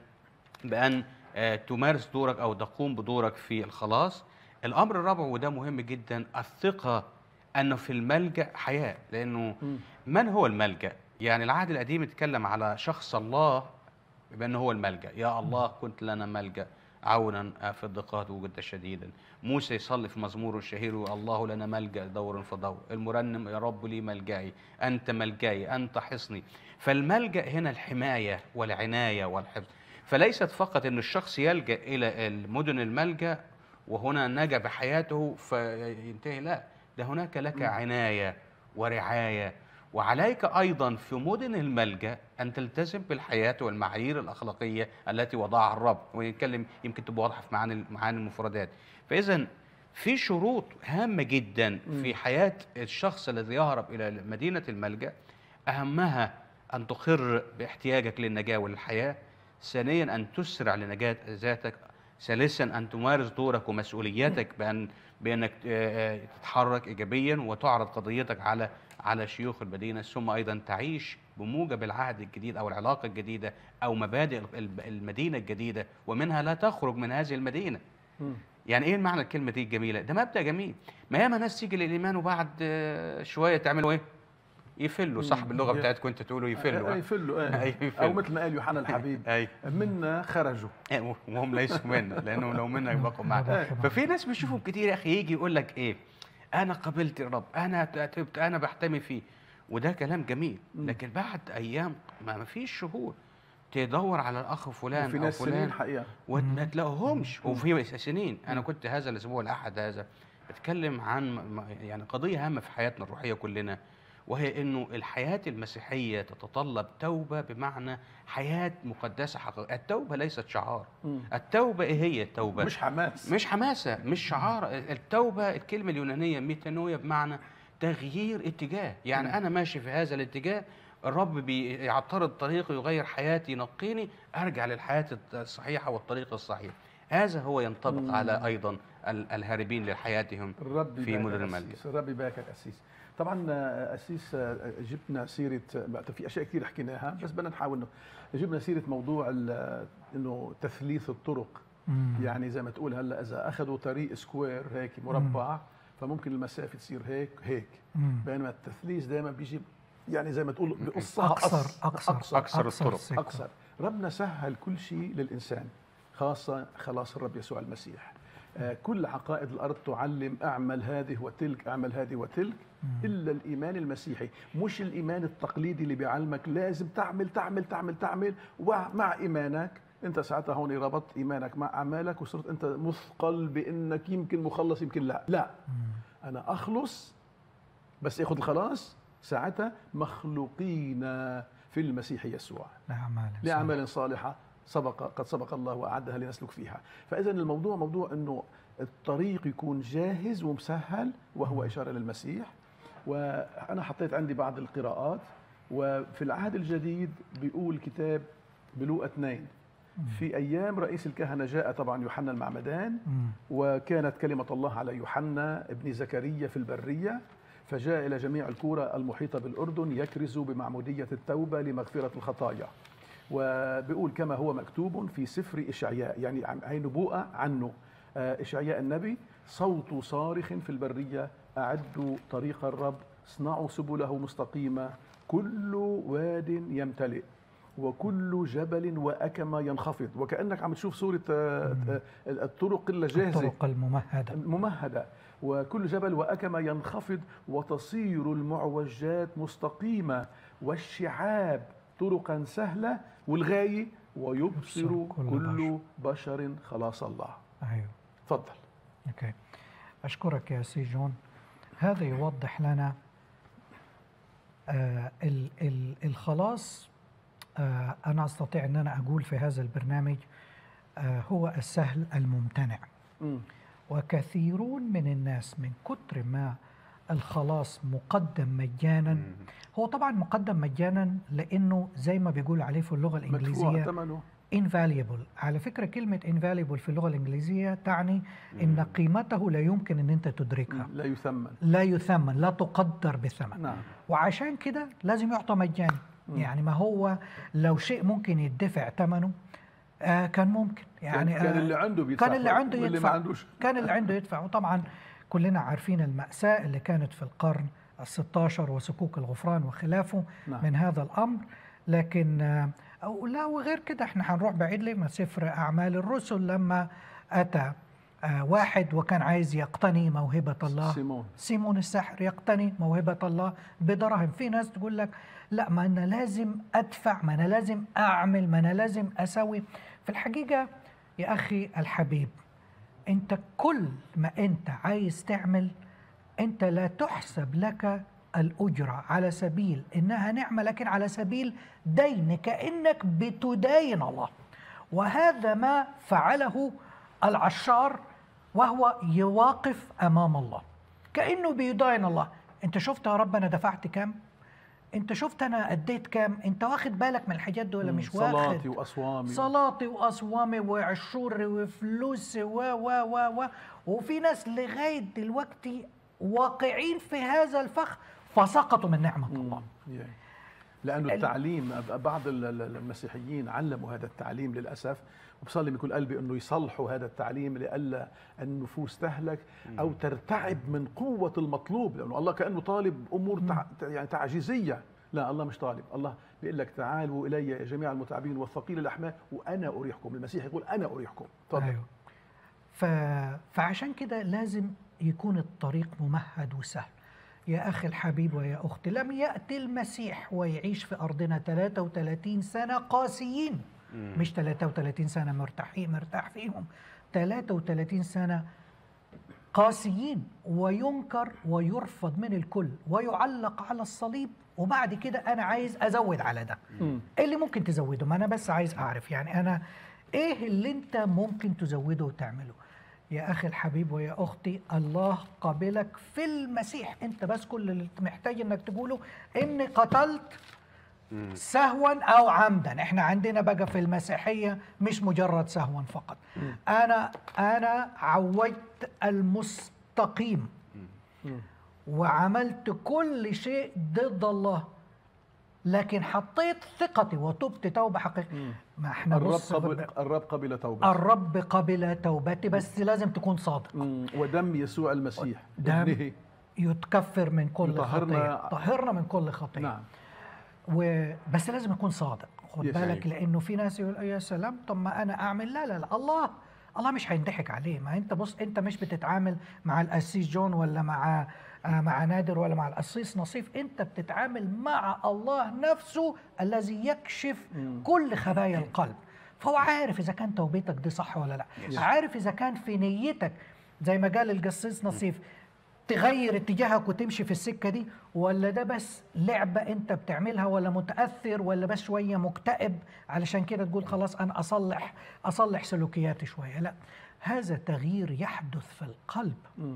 بان آه، تمارس دورك او تقوم بدورك في الخلاص الامر الرابع وده مهم جدا الثقه انه في الملجا حياه لانه من هو الملجا يعني العهد القديم اتكلم على شخص الله بانه هو الملجا يا الله كنت لنا ملجا عونا في الضيقات وجدت شديدا موسى يصلي في مزموره الشهير الله لنا ملجا دور فدور المرنم يا رب لي ملجئي انت ملجئي انت حصني فالملجا هنا الحمايه والعنايه والحفظ فليست فقط ان الشخص يلجا الى المدن الملجا وهنا نجا بحياته فينتهي لا ده هناك لك عنايه ورعايه وعليك ايضا في مدن الملجا ان تلتزم بالحياه والمعايير الاخلاقيه التي وضعها الرب ونتكلم يمكن تبقى واضحه في معاني معاني المفردات فاذا في شروط هامه جدا في حياه الشخص الذي يهرب الى مدينه الملجا اهمها ان تقر باحتياجك للنجاه وللحياه ثانيا ان تسرع لنجاه ذاتك ثالثا ان تمارس دورك ومسؤولياتك بان بانك آه، آه، تتحرك ايجابيا وتعرض قضيتك على على شيوخ المدينه ثم ايضا تعيش بموجب العهد الجديد او العلاقه الجديده او مبادئ الب- المدينه الجديده ومنها لا تخرج من هذه المدينه
مم.
يعني ايه معنى الكلمه دي الجميله ده مبدا جميل ما ياما ناس تيجي للايمان وبعد آه، شويه تعملوا ايه يفلوا صاحب اللغه
مم.
بتاعتكم انتوا تقولوا يفلوا
آه، يفلوا آه.
أيوة،
او
يفلوا.
مثل ما قال يوحنا الحبيب
اي
منا خرجوا
وهم ليسوا منا لانهم لو منا يبقوا معنا ففي ناس بنشوفهم كتير يا اخي يجي يقول لك ايه انا قبلت الرب انا تبت انا بحتمي فيه وده كلام جميل لكن بعد ايام ما ما فيش شهور تدور على الاخ فلان
وفي
او
ناس سنين
فلان
حقيقه
وما تلاقوهمش وفي سنين انا كنت هذا الاسبوع الاحد هذا بتكلم عن م- م- يعني قضيه هامه في حياتنا الروحيه كلنا وهي انه الحياه المسيحيه تتطلب توبه بمعنى حياه مقدسه حقيقيه التوبه ليست شعار
مم.
التوبه ايه هي التوبه
مش حماس
مش حماسه مش شعار التوبه الكلمه اليونانيه ميتانويا بمعنى تغيير اتجاه يعني
مم.
انا ماشي في هذا الاتجاه الرب بيعترض طريقي يغير حياتي ينقيني ارجع للحياه الصحيحه والطريق الصحيح هذا هو ينطبق
مم.
على ايضا ال- الهاربين لحياتهم
الرب
في
يبارك
مدن
يا
المالية.
أسيس. الرب يباركك أسيس طبعا آه، أسيس آه، جبنا سيرة آه، في أشياء كثير حكيناها بس بدنا نحاول إنه جبنا سيرة موضوع ال- إنه تثليث الطرق
مم.
يعني زي ما تقول هلا إذا أخذوا طريق سكوير هيك مربع فممكن المسافة تصير هيك هيك
مم.
بينما التثليث دائما بيجي يعني زي ما تقول بقصها
أقصر
قص.
أقصر
أقصر
أقصر الطرق.
سكة.
أقصر ربنا سهل كل شيء للإنسان خاصة خلاص الرب يسوع المسيح آه، كل عقائد الأرض تعلم أعمل هذه وتلك أعمل هذه وتلك إلا الإيمان المسيحي مش الإيمان التقليدي اللي بيعلمك لازم تعمل تعمل تعمل تعمل ومع إيمانك أنت ساعتها هون ربطت إيمانك مع أعمالك وصرت أنت مثقل بأنك يمكن مخلص يمكن لا لا أنا أخلص بس اخذ الخلاص ساعتها مخلوقين في المسيح يسوع
لأعمال
لأعمال صالحة سبق قد سبق الله وأعدها لنسلك فيها فإذا الموضوع موضوع أنه الطريق يكون جاهز ومسهل وهو إشارة للمسيح وأنا حطيت عندي بعض القراءات وفي العهد الجديد بيقول كتاب بلوء اثنين في أيام رئيس الكهنة جاء طبعا يوحنا المعمدان
مم.
وكانت كلمة الله على يوحنا ابن زكريا في البرية فجاء إلى جميع القرى المحيطة بالأردن يكرز بمعمودية التوبة لمغفرة الخطايا وبيقول كما هو مكتوب في سفر إشعياء يعني عن- هي نبوءة عنه آه، إشعياء النبي صوت صارخ في البرية أعدوا طريق الرب اصنعوا سبله مستقيمة كل واد يمتلئ وكل جبل وأكمة ينخفض وكأنك عم تشوف صورة آه، آه، الطرق اللي جاهزة
الطرق الممهدة
ممهدة وكل جبل وأكمة ينخفض وتصير المعوجات مستقيمة والشعاب طرقا سهلة والغاية ويبصر
يبصر كل
كل بشر خلاص الله
أيوه
تفضل
اوكي اشكرك يا سي جون هذا يوضح لنا آه ال ال الخلاص آه انا استطيع ان انا اقول في هذا البرنامج آه هو السهل الممتنع
مم.
وكثيرون من الناس من كتر ما الخلاص مقدم مجانا هو طبعا مقدم مجانا لانه زي ما بيقول عليه في اللغه
مدفوع
الانجليزيه
ثمنه
invaluable على فكرة كلمة invaluable في اللغة الإنجليزية تعني إن قيمته لا يمكن أن أنت تدركها
لا يثمن
لا يثمن لا تقدر بثمن
نعم
وعشان كده لازم يعطى مجاني يعني ما هو لو شيء ممكن يدفع ثمنه آه كان ممكن يعني
كان, كان
آه
اللي عنده بيدفع
كان اللي عنده
واللي
يدفع
ما عندوش
كان اللي عنده يدفع وطبعا كلنا عارفين المأساة اللي كانت في القرن ال16 وسكوك الغفران وخلافه
نعم.
من هذا الأمر لكن آه، أو لا وغير كده احنا هنروح بعيد لما سفر أعمال الرسل لما أتى آه، واحد وكان عايز يقتني موهبة الله
سيمون
سيمون الساحر يقتني موهبة الله بدراهم في ناس تقول لك لا ما أنا لازم أدفع ما أنا لازم أعمل ما أنا لازم أسوي في الحقيقة يا أخي الحبيب أنت كل ما أنت عايز تعمل أنت لا تحسب لك الأجرة على سبيل إنها نعمة لكن على سبيل دين كأنك بتداين الله وهذا ما فعله العشار وهو يواقف أمام الله كأنه بيداين الله أنت شفت يا رب أنا دفعت كام أنت شفت أنا أديت كام أنت واخد بالك من الحاجات دي ولا مش واخد
صلاتي وأصوامي
صلاتي واصوامي وعشوري وفلوسي و و و و وفي ناس لغايه دلوقتي واقعين في هذا الفخ فسقطوا من نعمه الله
يعني لانه التعليم بعض ال- ال- المسيحيين علموا هذا التعليم للاسف وبصلي من كل قلبي انه يصلحوا هذا التعليم لئلا النفوس تهلك او ترتعب من قوه المطلوب لانه الله كانه طالب امور تع... يعني تعجيزيه لا الله مش طالب الله بيقول لك تعالوا الي يا جميع المتعبين والثقيل الاحمال وانا اريحكم المسيح يقول انا اريحكم تفضل
ايوه ف... فعشان كده لازم يكون الطريق ممهد وسهل يا أخي الحبيب ويا أختي لم يأتي المسيح ويعيش في أرضنا 33 سنة قاسيين مش 33 سنة مرتاحين مرتاح فيهم 33 سنة قاسيين وينكر ويرفض من الكل ويعلق على الصليب وبعد كده انا عايز ازود على ده
مم.
ايه اللي ممكن تزوده ما انا بس عايز اعرف يعني انا ايه اللي انت ممكن تزوده وتعمله يا اخي الحبيب ويا اختي الله قابلك في المسيح انت بس كل اللي محتاج انك تقوله اني قتلت سهوا او عمدا احنا عندنا بقى في المسيحيه مش مجرد سهوا فقط انا انا عودت المستقيم وعملت كل شيء ضد الله لكن حطيت ثقتي وتبت توبه حقيقيه ما احنا
الرب
بص خد
قبل
بالك.
الرب قبل توبة
الرب قبل توبتي بس لازم تكون صادق
مم. ودم يسوع المسيح
دم
ابنه
يتكفر من كل
يطهرنا-
خطيه طهرنا من كل خطيه
نعم
و... بس لازم يكون صادق خد
يس.
بالك لانه في ناس يقول يا سلام طب ما انا اعمل لا لا لا الله الله مش هينضحك عليه ما انت بص انت مش بتتعامل مع القسيس جون ولا مع آه، مع نادر ولا مع القسيس نصيف انت بتتعامل مع الله نفسه الذي يكشف كل خبايا القلب فهو عارف اذا كان توبتك دي صح ولا لا عارف اذا كان في نيتك زي ما قال القسيس نصيف تغير اتجاهك وتمشي في السكه دي ولا ده بس لعبه انت بتعملها ولا متاثر ولا بس شويه مكتئب علشان كده تقول خلاص انا اصلح اصلح سلوكياتي شويه لا هذا تغيير يحدث في القلب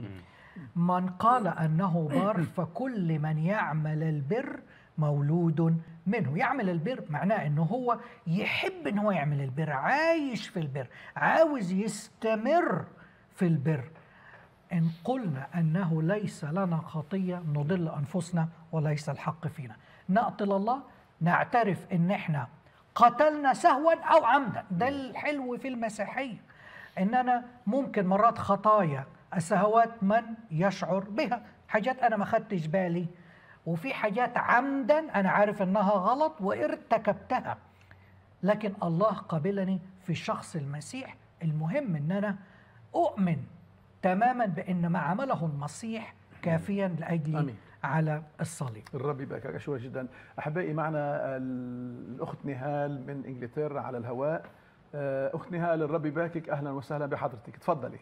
من قال انه بار فكل من يعمل البر مولود منه يعمل البر معناه انه هو يحب ان هو يعمل البر عايش في البر عاوز يستمر في البر إن قلنا أنه ليس لنا خطية نضل أنفسنا وليس الحق فينا نقتل الله نعترف إن إحنا قتلنا سهوا أو عمدا ده الحلو في المسيحية إن أنا ممكن مرات خطايا السهوات من يشعر بها حاجات أنا ما خدتش بالي وفي حاجات عمدا أنا عارف إنها غلط وارتكبتها لكن الله قبلني في شخص المسيح المهم ان انا اؤمن تماما بان ما عمله المسيح كافيا لاجلي
آمين.
على الصليب
الرب يبارك اشكرك جدا احبائي معنا الاخت نهال من انجلترا على الهواء آه، اخت نهال الرب يباركك اهلا وسهلا بحضرتك تفضلي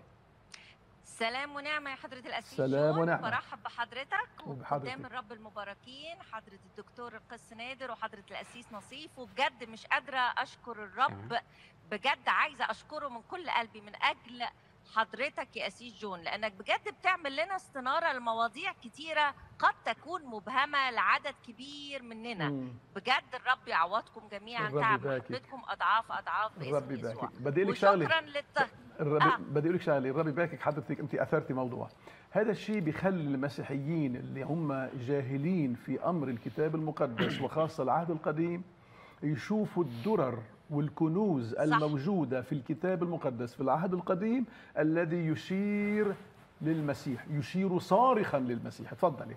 سلام ونعمة يا حضرة الأسيس
سلام
جون.
ونعمة.
برحب بحضرتك
وبحضرتك.
وقدام الرب المباركين حضرة الدكتور القس نادر وحضرة الأسيس نصيف وبجد مش قادرة أشكر الرب بجد عايزة أشكره من كل قلبي من أجل حضرتك يا أسيس جون لأنك بجد بتعمل لنا استنارة لمواضيع كتيرة قد تكون مبهمة لعدد كبير مننا
مم.
بجد الرب يعوضكم جميعا
الرب
تعب
يباركك.
محبتكم أضعاف أضعاف
الرب
باسم يسوع
يباركك بدي لك شغله
وشكرا للت...
الرب
آه.
بدي اقول لك شغله الرب يباركك حضرتك انت اثرتي موضوع هذا الشيء بيخلي المسيحيين اللي هم جاهلين في امر الكتاب المقدس وخاصه العهد القديم يشوفوا الدرر والكنوز الموجوده في الكتاب المقدس في العهد القديم الذي يشير للمسيح يشير صارخا للمسيح تفضلي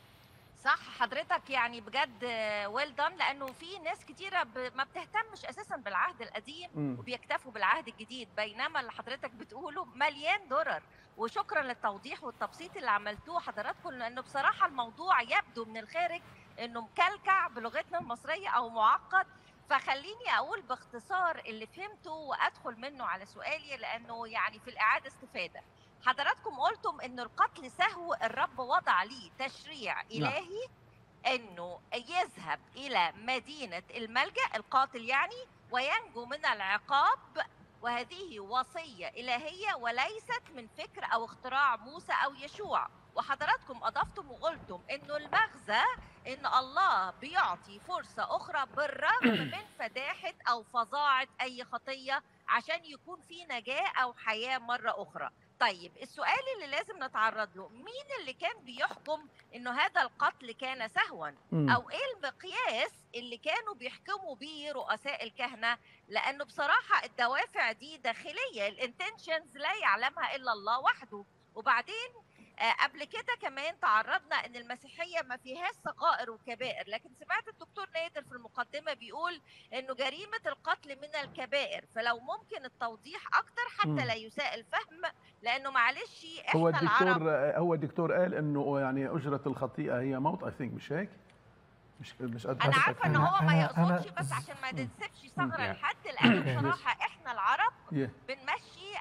صح حضرتك يعني بجد ويل دان لانه في ناس كتيره ب... ما بتهتمش اساسا بالعهد القديم
مم.
وبيكتفوا بالعهد الجديد بينما اللي حضرتك بتقوله مليان درر وشكرا للتوضيح والتبسيط اللي عملتوه حضراتكم لانه بصراحه الموضوع يبدو من الخارج انه مكلكع بلغتنا المصريه او معقد فخليني اقول باختصار اللي فهمته وادخل منه على سؤالي لانه يعني في الاعاده استفاده حضراتكم قلتم ان القتل سهو الرب وضع ليه تشريع الهي انه يذهب الى مدينه الملجا القاتل يعني وينجو من العقاب وهذه وصيه الهيه وليست من فكر او اختراع موسى او يشوع وحضراتكم اضفتم وقلتم انه المغزى ان الله بيعطي فرصه اخرى بالرغم من فداحه او فظاعه اي خطيه عشان يكون في نجاه او حياه مره اخرى طيب السؤال اللي لازم نتعرض له مين اللي كان بيحكم انه هذا القتل كان سهوا
مم.
او ايه المقياس اللي كانوا بيحكموا بيه رؤساء الكهنه لانه بصراحه الدوافع دي داخليه الانتنشنز لا يعلمها الا الله وحده وبعدين آه، قبل كده كمان تعرضنا ان المسيحيه ما فيهاش صغائر وكبائر لكن سمعت الدكتور نادر في المقدمه بيقول انه جريمه القتل من الكبائر فلو ممكن التوضيح اكتر حتى
مم.
لا يساء الفهم لانه معلش احنا
هو
العرب
الدكتور هو الدكتور قال انه يعني اجره الخطيئه هي موت اي ثينك مش هيك؟ مش مش قد
انا
هسه
عارفه ان
أفهم.
هو ما
أنا- أنا-
يقصدش بس عشان ما
مم.
تنسبش ثغره
مم.
لحد لان
أوكي.
بصراحه احنا العرب
يه.
بنمشي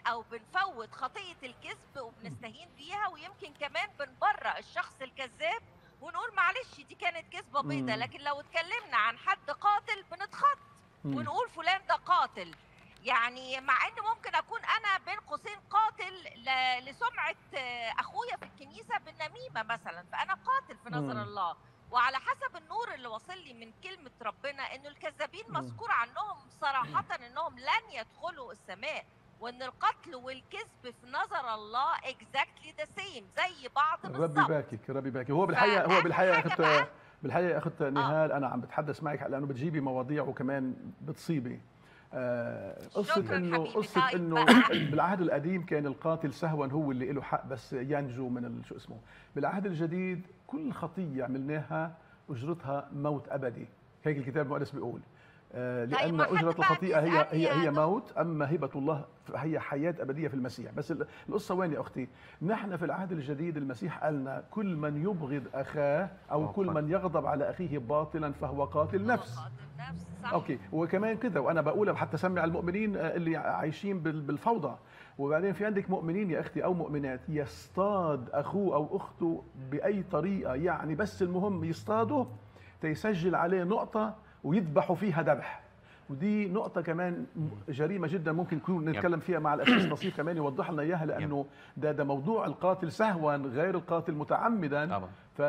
او بنفوت خطيه الكذب وبنستهين بيها ويمكن كمان بنبرأ الشخص الكذاب ونقول معلش دي كانت كذبه بيضه
مم.
لكن لو اتكلمنا عن حد قاتل بنتخض
مم.
ونقول فلان ده قاتل يعني مع ان ممكن اكون انا بين قوسين قاتل ل- لسمعه آه، اخويا في الكنيسه بالنميمه مثلا فانا قاتل في نظر
مم.
الله وعلى حسب النور اللي واصل لي من كلمه ربنا انه الكذابين
مم.
مذكور عنهم صراحه انهم لن يدخلوا السماء وان القتل والكذب في نظر الله exactly the same زي بعض
ربي
بالظبط
باكك ربي باكك هو بالحقيقه هو
فآخر
بالحقيقه
حاجة
اخت
بقى-
بالحقيقه اخت نهال انا عم بتحدث معك لانه بتجيبي مواضيع وكمان بتصيبي آه، قصة
شكراً
انه
حبيبي.
قصة
طيب
انه
بقى.
بالعهد القديم كان القاتل سهوا هو اللي له حق بس ينجو من ال- شو اسمه بالعهد الجديد كل خطية عملناها اجرتها موت ابدي هيك الكتاب المقدس بيقول آه،
طيب
لان
ما حد
اجره
بقى
الخطيئه هي
بيسألني
هي
يا
هي
دكتور.
موت اما هبه الله هي حياه ابديه في المسيح بس ال- القصه وين يا اختي نحن في العهد الجديد المسيح قالنا كل من يبغض اخاه او
هو
كل
قاتل.
من يغضب على اخيه باطلا فهو قاتل نفس
قاتل نفس صح
اوكي وكمان كذا وانا بقولها حتى سمع المؤمنين آه، اللي عايشين بال- بالفوضى وبعدين في عندك مؤمنين يا اختي او مؤمنات يصطاد اخوه او اخته باي طريقه يعني بس المهم يصطاده تيسجل عليه نقطه ويذبحوا فيها ذبح ودي نقطة كمان جريمة جدا ممكن نكون نتكلم فيها مع الأسيس نصيف كمان يوضح لنا إياها لأنه ده ده موضوع القاتل سهوا غير القاتل متعمدا
طبعا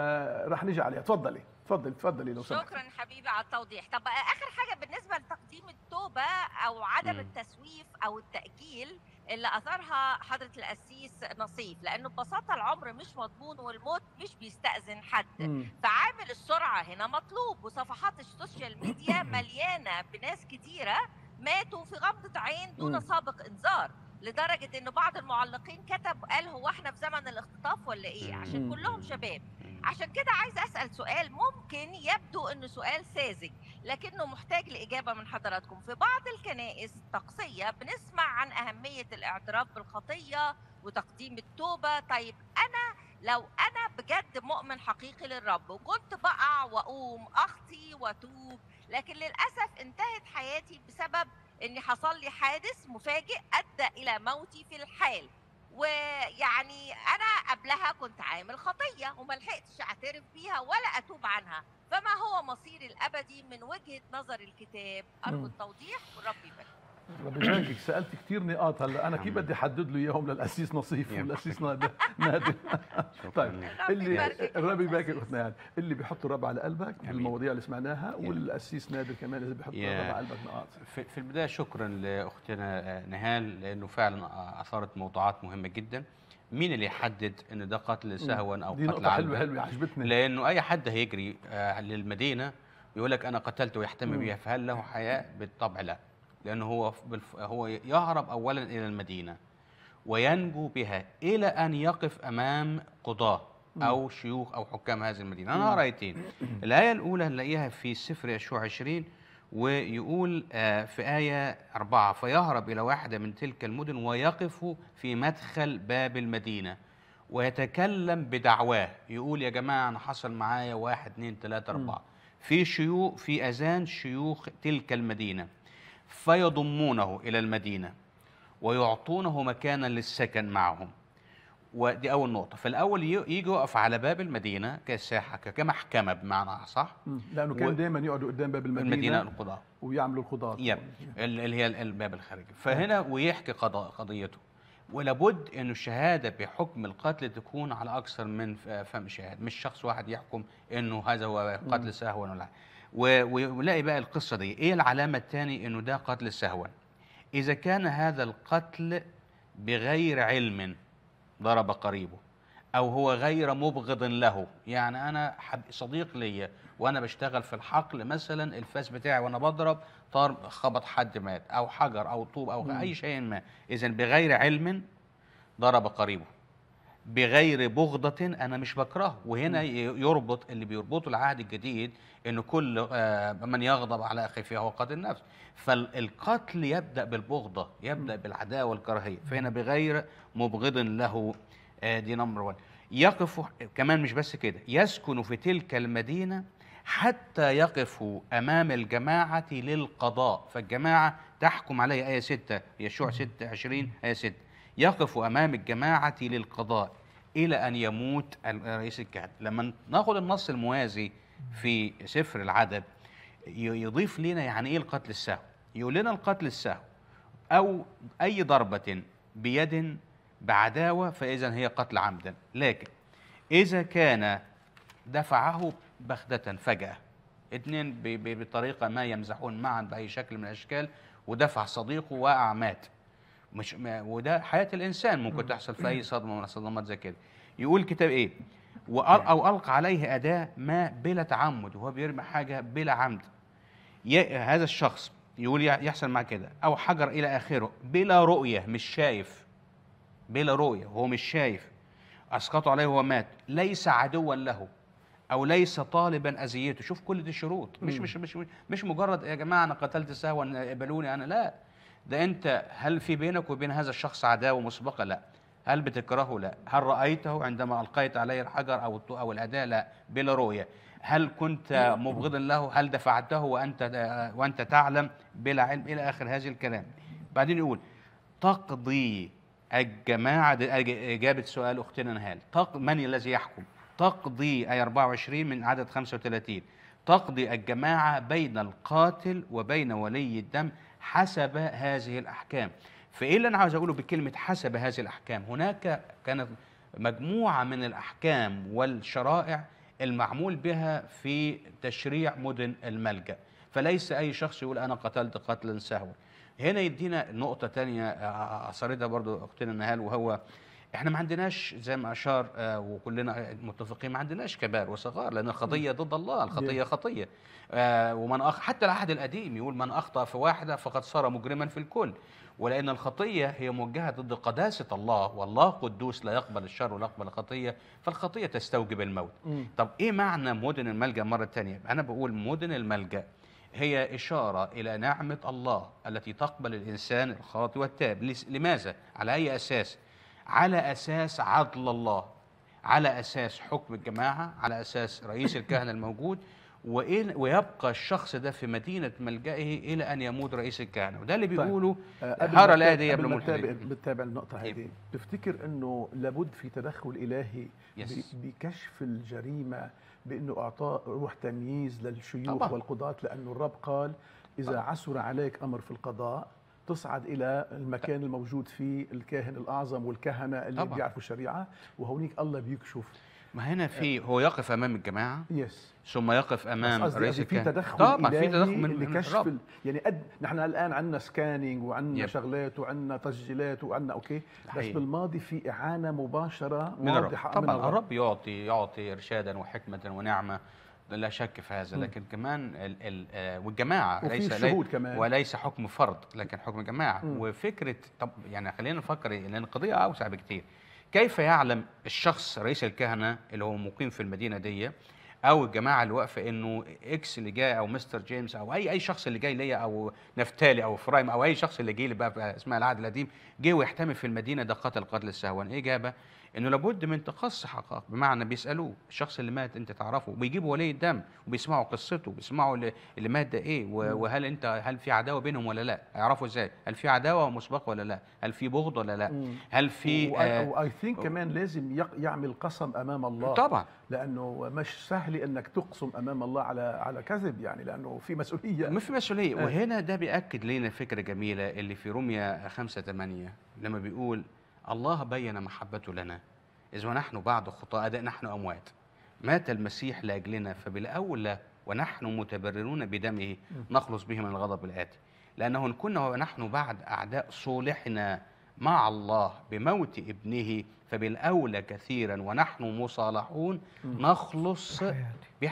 فرح نيجي عليها تفضلي تفضلي تفضلي لو سمحت
شكرا حبيبي على التوضيح طب اخر حاجه بالنسبه لتقديم التوبه او عدم
مم.
التسويف او التاجيل اللي اثرها حضره القسيس نصيف لانه ببساطه العمر مش مضمون والموت مش بيستاذن حد
مم.
فعامل السرعه هنا مطلوب وصفحات السوشيال ميديا مليانه بناس كتيره ماتوا في غمضه عين دون
مم.
سابق انذار لدرجه ان بعض المعلقين كتب قال هو احنا في زمن الاختطاف ولا ايه عشان
مم.
كلهم شباب عشان كده عايز اسال سؤال ممكن يبدو انه سؤال ساذج لكنه محتاج لاجابه من حضراتكم في بعض الكنائس الطقسيه بنسمع عن اهميه الاعتراف بالخطيه وتقديم التوبه طيب انا لو انا بجد مؤمن حقيقي للرب وكنت بقع واقوم اخطي واتوب لكن للاسف انتهت حياتي بسبب ان حصل لي حادث مفاجئ ادى الى موتي في الحال ويعني انا قبلها كنت عامل خطيه وما لحقتش اعترف بيها ولا اتوب عنها فما هو مصيري الابدي من وجهه نظر الكتاب ارجو
مم.
التوضيح وربي يبارك
ربي يباركك سالت كثير نقاط هلا انا كيف بدي احدد له اياهم للاسيس نصيف
يلا.
والاسيس نادر نادر
شكرا
طيب.
لك.
ربي
اللي
يباركك يا
ربي
أخت
يباركك
أسيس.
اختنا نهاد اللي بيحط الرب على قلبك
أمين.
بالمواضيع اللي سمعناها
يلا.
والاسيس نادر كمان اذا بيحط
يا.
الرب على قلبك نقاط
في في البدايه شكرا لاختنا آه، نهال لانه فعلا اثارت موضوعات مهمه جدا مين اللي يحدد ان ده قتل سهوا او
دي
قتل
نقطه حلوه
عمدا
حلوه عجبتني
لانه اي حد هيجري آه، للمدينه يقول لك انا قتلت ويحتمي
مم.
بها فهل له حياه بالطبع لا لانه هو ف- بالف- هو يهرب اولا الى المدينه وينجو بها الى ان يقف امام قضاه او شيوخ او حكام هذه المدينه انا هقرا ايتين الايه الاولى نلاقيها في سفر يشوع 20 ويقول آه، في آية أربعة فيهرب إلى واحدة من تلك المدن ويقف في مدخل باب المدينة ويتكلم بدعواه يقول يا جماعة أنا حصل معايا واحد اتنين تلاتة أربعة في شيوخ في أذان شيوخ تلك المدينة فيضمونه إلى المدينة ويعطونه مكانا للسكن معهم ودي أول نقطة فالأول ي- يجي يقف على باب المدينة كساحة ك- كمحكمة بمعنى أصح
مم. لانه كان
و-
دائما يقعدوا قدام باب المدينه,
المدينة القضاة
ويعملوا القضاة
يب ال- اللي هي ال- الباب الخارجي فهنا ويحكي قضاء قضيته ولابد أن الشهادة بحكم القتل تكون على أكثر من ف- فم شاهد مش شخص واحد يحكم أنه هذا هو قتل سهوا ولا و- و- ولاقي بقى القصة دي إيه العلامة الثانية أنه ده قتل سهوا إذا كان هذا القتل بغير علم ضرب قريبه او هو غير مبغض له يعني انا حب صديق ليا وانا بشتغل في الحقل مثلا الفاس بتاعي وانا بضرب طار خبط حد مات او حجر او طوب او اي شيء ما اذا بغير علم ضرب قريبه بغير بغضة أنا مش بكرهه وهنا ي- يربط اللي بيربطه العهد الجديد إن كل آه، من يغضب على أخيه فهو قاتل نفس فالقتل يبدأ بالبغضة يبدأ بالعداوة والكراهية فهنا بغير مبغض له آه، دي نمبر 1 يقف كمان مش بس كده يسكن في تلك المدينة حتى يقفوا امام الجماعه للقضاء فالجماعه تحكم عليه ايه 6 يشوع 6 20 ايه 6 يقفوا امام الجماعه للقضاء الى ان يموت رئيس الكهنه لما ناخد النص الموازي في سفر العدد ي- يضيف لنا يعني ايه القتل السهو يقول لنا القتل السهو او اي ضربه بيد بعداوه فاذا هي قتل عمدا لكن اذا كان دفعه بغتة فجأة اتنين ب- ب- بطريقة ما يمزحون معا بأي شكل من الأشكال ودفع صديقه وقع مات مش ما وده حياة الإنسان ممكن تحصل في أي صدمة من الصدمات زي كده يقول الكتاب إيه وأل- أو ألقى عليه أداة ما بلا تعمد وهو بيرمي حاجة بلا عمد ي- هذا الشخص يقول يع- يحصل معاه كده أو حجر إلى آخره بلا رؤية مش شايف بلا رؤية هو مش شايف أسقطوا عليه وهو مات ليس عدوا له أو ليس طالبا أذيته شوف كل دي الشروط مش مش مش مش مجرد يا جماعة أنا قتلت سهوا اقبلوني أنا لا ده أنت هل في بينك وبين هذا الشخص عداوة مسبقة لا هل بتكرهه لا هل رأيته عندما ألقيت عليه الحجر أو الط- أو الأداة لا بلا رؤية هل كنت مبغضا له هل دفعته وأنت وأنت تعلم بلا علم إلى آخر هذه الكلام بعدين يقول تقضي الجماعة دي إج- إجابة سؤال أختنا نهال تق... من الذي يحكم تقضي آية 24 من عدد 35 تقضي الجماعة بين القاتل وبين ولي الدم حسب هذه الأحكام فإيه اللي أنا عاوز أقوله بكلمة حسب هذه الأحكام هناك كانت مجموعة من الأحكام والشرائع المعمول بها في تشريع مدن الملجأ فليس أي شخص يقول أنا قتلت قتلا سهوا هنا يدينا نقطة تانية آه، أثرتها برضو أختنا نهال وهو احنا ما عندناش زي ما اشار آه، وكلنا متفقين ما عندناش كبار وصغار لان الخطيه ضد الله الخطيه خطيه آه، ومن أخ... حتى العهد القديم يقول من اخطا في واحده فقد صار مجرما في الكل ولان الخطيه هي موجهه ضد قداسه الله والله قدوس لا يقبل الشر ولا يقبل الخطيه فالخطيه تستوجب الموت طب ايه معنى مدن الملجا مره تانية انا بقول مدن الملجا هي إشارة إلى نعمة الله التي تقبل الإنسان الخاطئ والتائب لس- لماذا؟ على أي أساس؟ على أساس عدل الله على أساس حكم الجماعة على أساس رئيس الكهنة الموجود وإن ويبقى الشخص ده في مدينة ملجئه إلى أن يموت رئيس الكهنة وده اللي بيقولوا
آه، قبل
هرى
ما
الآية
نتابع-
دي قبل
قبل ما
ملحدين.
نتابع بتتابع النقطة
إيه.
هذه تفتكر انه لابد في تدخل الهي
يس.
ب- بكشف الجريمة بانه اعطاء روح تمييز للشيوخ
طبعاً.
والقضاة لانه الرب قال اذا عسر عليك امر في القضاء تصعد الى المكان الموجود فيه الكاهن الاعظم والكهنه اللي
طبعاً.
بيعرفوا الشريعه وهونيك الله بيكشف
ما هنا في هو يقف أمام الجماعة
يس
ثم يقف
بس
أمام
قصدي
رئيس
قصدي في
الكهنة
تدخل
طبعا في
إلهي
تدخل من, من
لكشف
الرب
ال... يعني قد نحن الان عندنا سكانينج وعندنا
يب.
شغلات وعندنا تسجيلات وعندنا اوكي بس
حقيقي.
بالماضي في اعانه مباشره
من الرب
واضحه
طبعا
من
الرب يعطي يعطي ارشادا وحكمه ونعمه لا شك في هذا لكن كمان ال ال آه، والجماعه
وفي
ليس
الشهود
لي
كمان.
وليس حكم فرد لكن حكم جماعه
مم.
وفكره طب يعني خلينا نفكر لان القضيه اوسع بكتير كيف يعلم الشخص رئيس الكهنه اللي هو مقيم في المدينه دي او الجماعه اللي واقفه انه اكس اللي جاي او مستر جيمس او اي اي شخص اللي جاي ليا او نفتالي او فرايم او اي شخص اللي جه لي بقى في اسمها العهد القديم جه ويحتمي في المدينه ده قتل قتل السهوان ايه اجابه انه لابد من تقصي حقائق بمعنى بيسالوه الشخص اللي مات انت تعرفه وبيجيبوا ولي الدم وبيسمعوا قصته بيسمعوا اللي, اللي مات ده ايه و- وهل انت هل في عداوه بينهم ولا لا يعرفوا ازاي هل في عداوه مسبقه ولا لا هل في بغض ولا لا
مم.
هل في آه
واي ثينك كمان لازم يق- يعمل قسم امام الله
طبعا
لانه مش سهل انك تقسم امام الله على على كذب يعني لانه في مسؤوليه
ما في مسؤوليه
آه.
وهنا ده بياكد لنا فكره جميله اللي في روميا 5 8 لما بيقول الله بين محبته لنا اذ ونحن بعد خطاء أداء نحن اموات مات المسيح لاجلنا فبالاولى ونحن متبررون بدمه نخلص به من الغضب الاتي لانه ان كنا ونحن بعد اعداء صولحنا مع الله بموت ابنه فبالاولى كثيرا ونحن مصالحون نخلص
حياتي.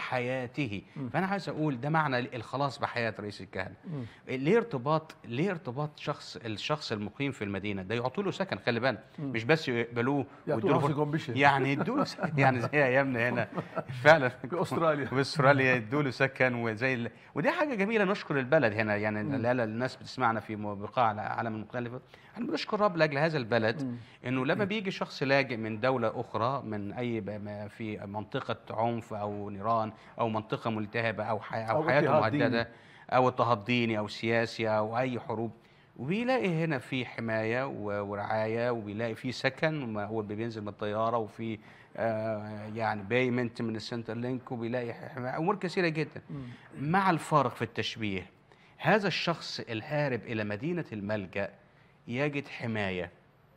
بحياته فانا عايز اقول ده معنى الخلاص بحياه رئيس الكهنه
مم.
ليه ارتباط ليه ارتباط شخص الشخص المقيم في المدينه ده يعطوا له سكن خلي بالك مش بس يقبلوه
يعطوه
ويدوا له
راسكم بشي.
يعني يدوا له سكن يعني زي ايامنا هنا فعلا
في أستراليا.
في استراليا يدوا له سكن وزي ال... ودي حاجه جميله نشكر البلد هنا يعني لا لا الناس بتسمعنا في م- بقاع العالم مختلفه احنا بنشكر الرب لاجل هذا البلد انه لما بيجي شخص لاجئ من دوله اخرى من اي ب- ما في منطقه عنف او نيران سرطان او منطقه ملتهبه او حي او,
أو
حياته
اضطهاد ديني.
مهدده او اضطهاد ديني او سياسي او اي حروب وبيلاقي هنا في حمايه و- ورعايه وبيلاقي في سكن وما- هو بينزل من الطياره وفي آه يعني بايمنت من السنتر لينك وبيلاقي حمايه امور كثيره جدا
مم.
مع الفارق في التشبيه هذا الشخص الهارب الى مدينه الملجا يجد حمايه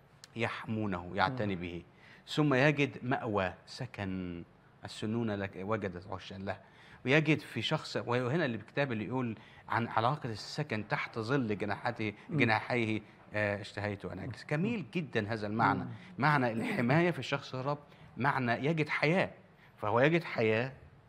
يحمونه يعتني به ثم يجد مأوى سكن السنون لك وجدت عشا له ويجد في شخص وهنا اللي الكتاب اللي يقول عن علاقة السكن تحت ظل جناحته جناحيه آه، اشتهيت أن أجلس جميل جدا هذا المعنى معنى الحماية في الشخص الرب معنى يجد حياة فهو يجد حياة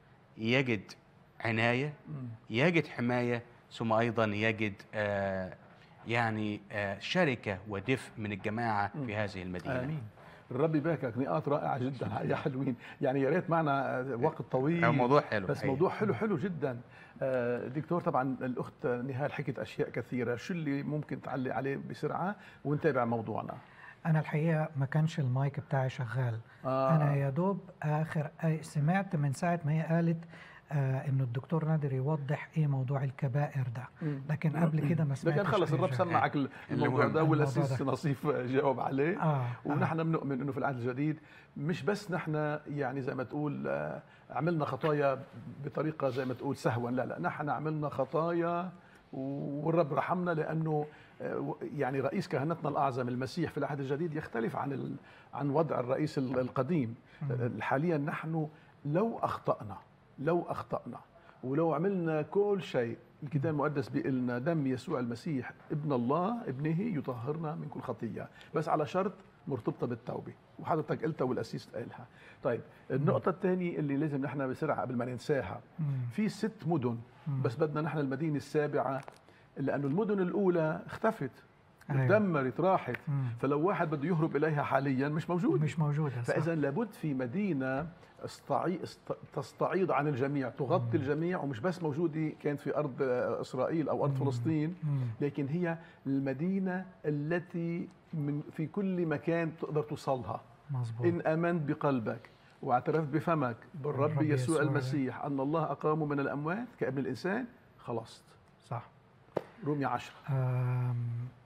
يجد عناية
مم.
يجد حماية ثم أيضا يجد آه يعني آه شركة ودفء من الجماعة في هذه المدينة
امين الرب يباركك نقاط رائعه جدا يا حلوين يعني يا ريت معنا وقت طويل
موضوع حلو
بس
حقيقي.
موضوع حلو حلو جدا آه، دكتور طبعا الاخت نهال حكت اشياء كثيره شو اللي ممكن تعلق عليه بسرعه ونتابع موضوعنا
انا الحقيقه ما كانش المايك بتاعي شغال
آه.
انا يا دوب اخر آه، سمعت من ساعه ما هي قالت آه انه الدكتور نادر يوضح ايه موضوع الكبائر ده
مم.
لكن قبل كده ما سمعتش
لكن خلص
أي
الرب
شيء.
سمعك الموضوع
المهم.
ده
الموضوع
والاسيس
ده.
نصيف جاوب عليه
آه،
ونحن بنؤمن انه في العهد الجديد مش بس نحن يعني زي ما تقول آه، عملنا خطايا بطريقه زي ما تقول سهوا لا لا نحن عملنا خطايا والرب رحمنا لانه آه، يعني رئيس كهنتنا الاعظم المسيح في العهد الجديد يختلف عن ال- عن وضع الرئيس ال- القديم حاليا نحن لو اخطانا لو اخطانا ولو عملنا كل شيء الكتاب المقدس بيقول لنا دم يسوع المسيح ابن الله ابنه يطهرنا من كل خطيه بس على شرط مرتبطه بالتوبه وحضرتك قلتها والاسيس قالها طيب النقطه الثانيه اللي لازم نحن بسرعه قبل ما ننساها
مم.
في ست مدن بس بدنا نحن المدينه السابعه لانه المدن الاولى اختفت
أيوة.
تدمرت راحت
مم.
فلو واحد بده يهرب اليها حاليا مش موجود
مش موجوده صح.
فاذا لابد في مدينه استعي... است... تستعيض عن الجميع تغطي الجميع ومش بس موجوده كانت في ارض آه، اسرائيل او ارض فلسطين
مم.
لكن هي المدينه التي من في كل مكان تقدر توصلها
مظبوط
ان امنت بقلبك واعترفت بفمك بالرب
بالرب
يسوع
يسوع.
المسيح ان الله اقامه من الاموات كابن الانسان خلصت
صح
رومية عشرة
آم،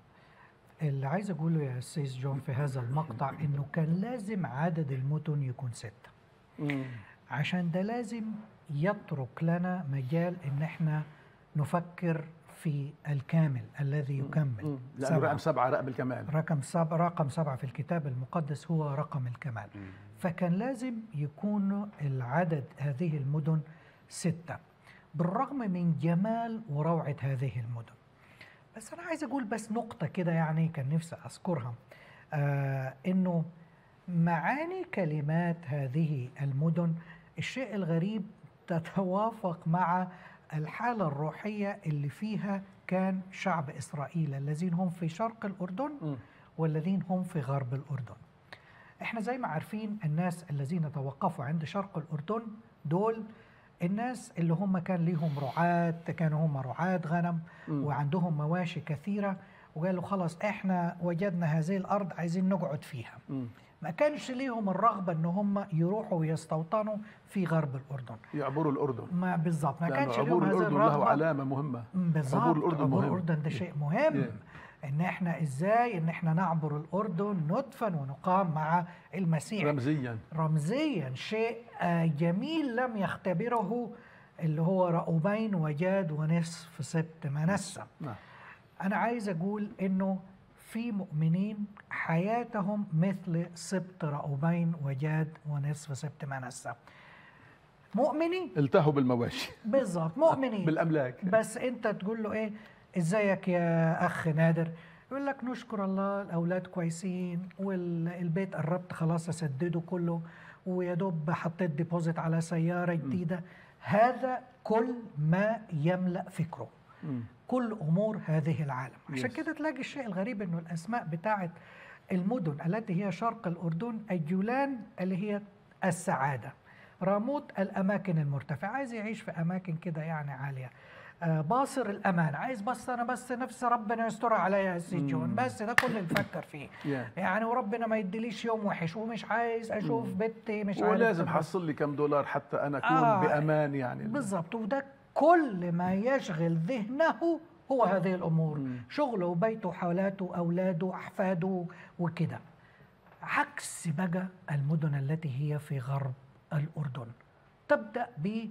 اللي عايز اقوله يا سيس جون في هذا المقطع انه كان لازم عدد المدن يكون ستة عشان ده لازم يترك لنا مجال ان احنا نفكر في الكامل الذي يكمل
لانه
سبعة.
رقم سبعة رقم الكمال
رقم سبعة رقم سبعة في الكتاب المقدس هو رقم الكمال فكان لازم يكون العدد هذه المدن ستة بالرغم من جمال وروعة هذه المدن بس أنا عايز أقول بس نقطة كده يعني كان نفسي أذكرها آه إنه معاني كلمات هذه المدن الشيء الغريب تتوافق مع الحالة الروحية اللي فيها كان شعب إسرائيل الذين هم في شرق الأردن
مم.
والذين هم في غرب الأردن احنا زي ما عارفين الناس الذين توقفوا عند شرق الأردن دول الناس اللي هم كان ليهم رعاة كانوا هم رعاة غنم
مم.
وعندهم مواشي كثيرة وقالوا خلاص احنا وجدنا هذه الأرض عايزين نقعد فيها
مم.
ما كانش ليهم الرغبة ان هم يروحوا ويستوطنوا في غرب الأردن
يعبروا الأردن
ما بالضبط ما
لأنه
كانش
عبور
ليهم هذه
الأردن له
الرغبة
علامة مهمة
بالظبط
عبور الأردن
عبور
مهم.
الأردن ده شيء مهم
Yeah.
ان احنا ازاي ان احنا نعبر الأردن ندفن ونقام مع المسيح
رمزيا
رمزيا شيء آه، جميل لم يختبره اللي هو رأوبين وجاد ونصف سبت منسى
نعم
أنا عايز أقول إنه في مؤمنين حياتهم مثل سبت رأوبين وجاد ونصف سبت منسى مؤمنين
التهوا بالمواشي
بالظبط مؤمنين
بالأملاك
بس انت تقول له ايه ازيك يا اخ نادر يقول لك نشكر الله الاولاد كويسين والبيت قربت خلاص اسدده كله ويا دوب حطيت ديبوزيت على سياره جديده هذا كل ما يملا فكره
مم.
كل امور هذه العالم عشان
Yes.
كده تلاقي الشيء الغريب انه الاسماء بتاعت المدن التي هي شرق الاردن الجولان اللي هي السعاده راموت الاماكن المرتفعه عايز يعيش في اماكن كده يعني عاليه آه، باصر الامان عايز بس انا بس نفسي ربنا يسترها عليا السجون بس ده كل اللي بفكر فيه
يا.
يعني وربنا ما يديليش يوم وحش ومش عايز اشوف بنتي مش عارف
ولازم
تبقى-
حصل لي كم دولار حتى انا اكون
آه،
بامان يعني
بالضبط وده كل ما يشغل ذهنه هو هذه الامور شغله وبيته حالاته اولاده احفاده وكده عكس بقى المدن التي هي في غرب الاردن تبدا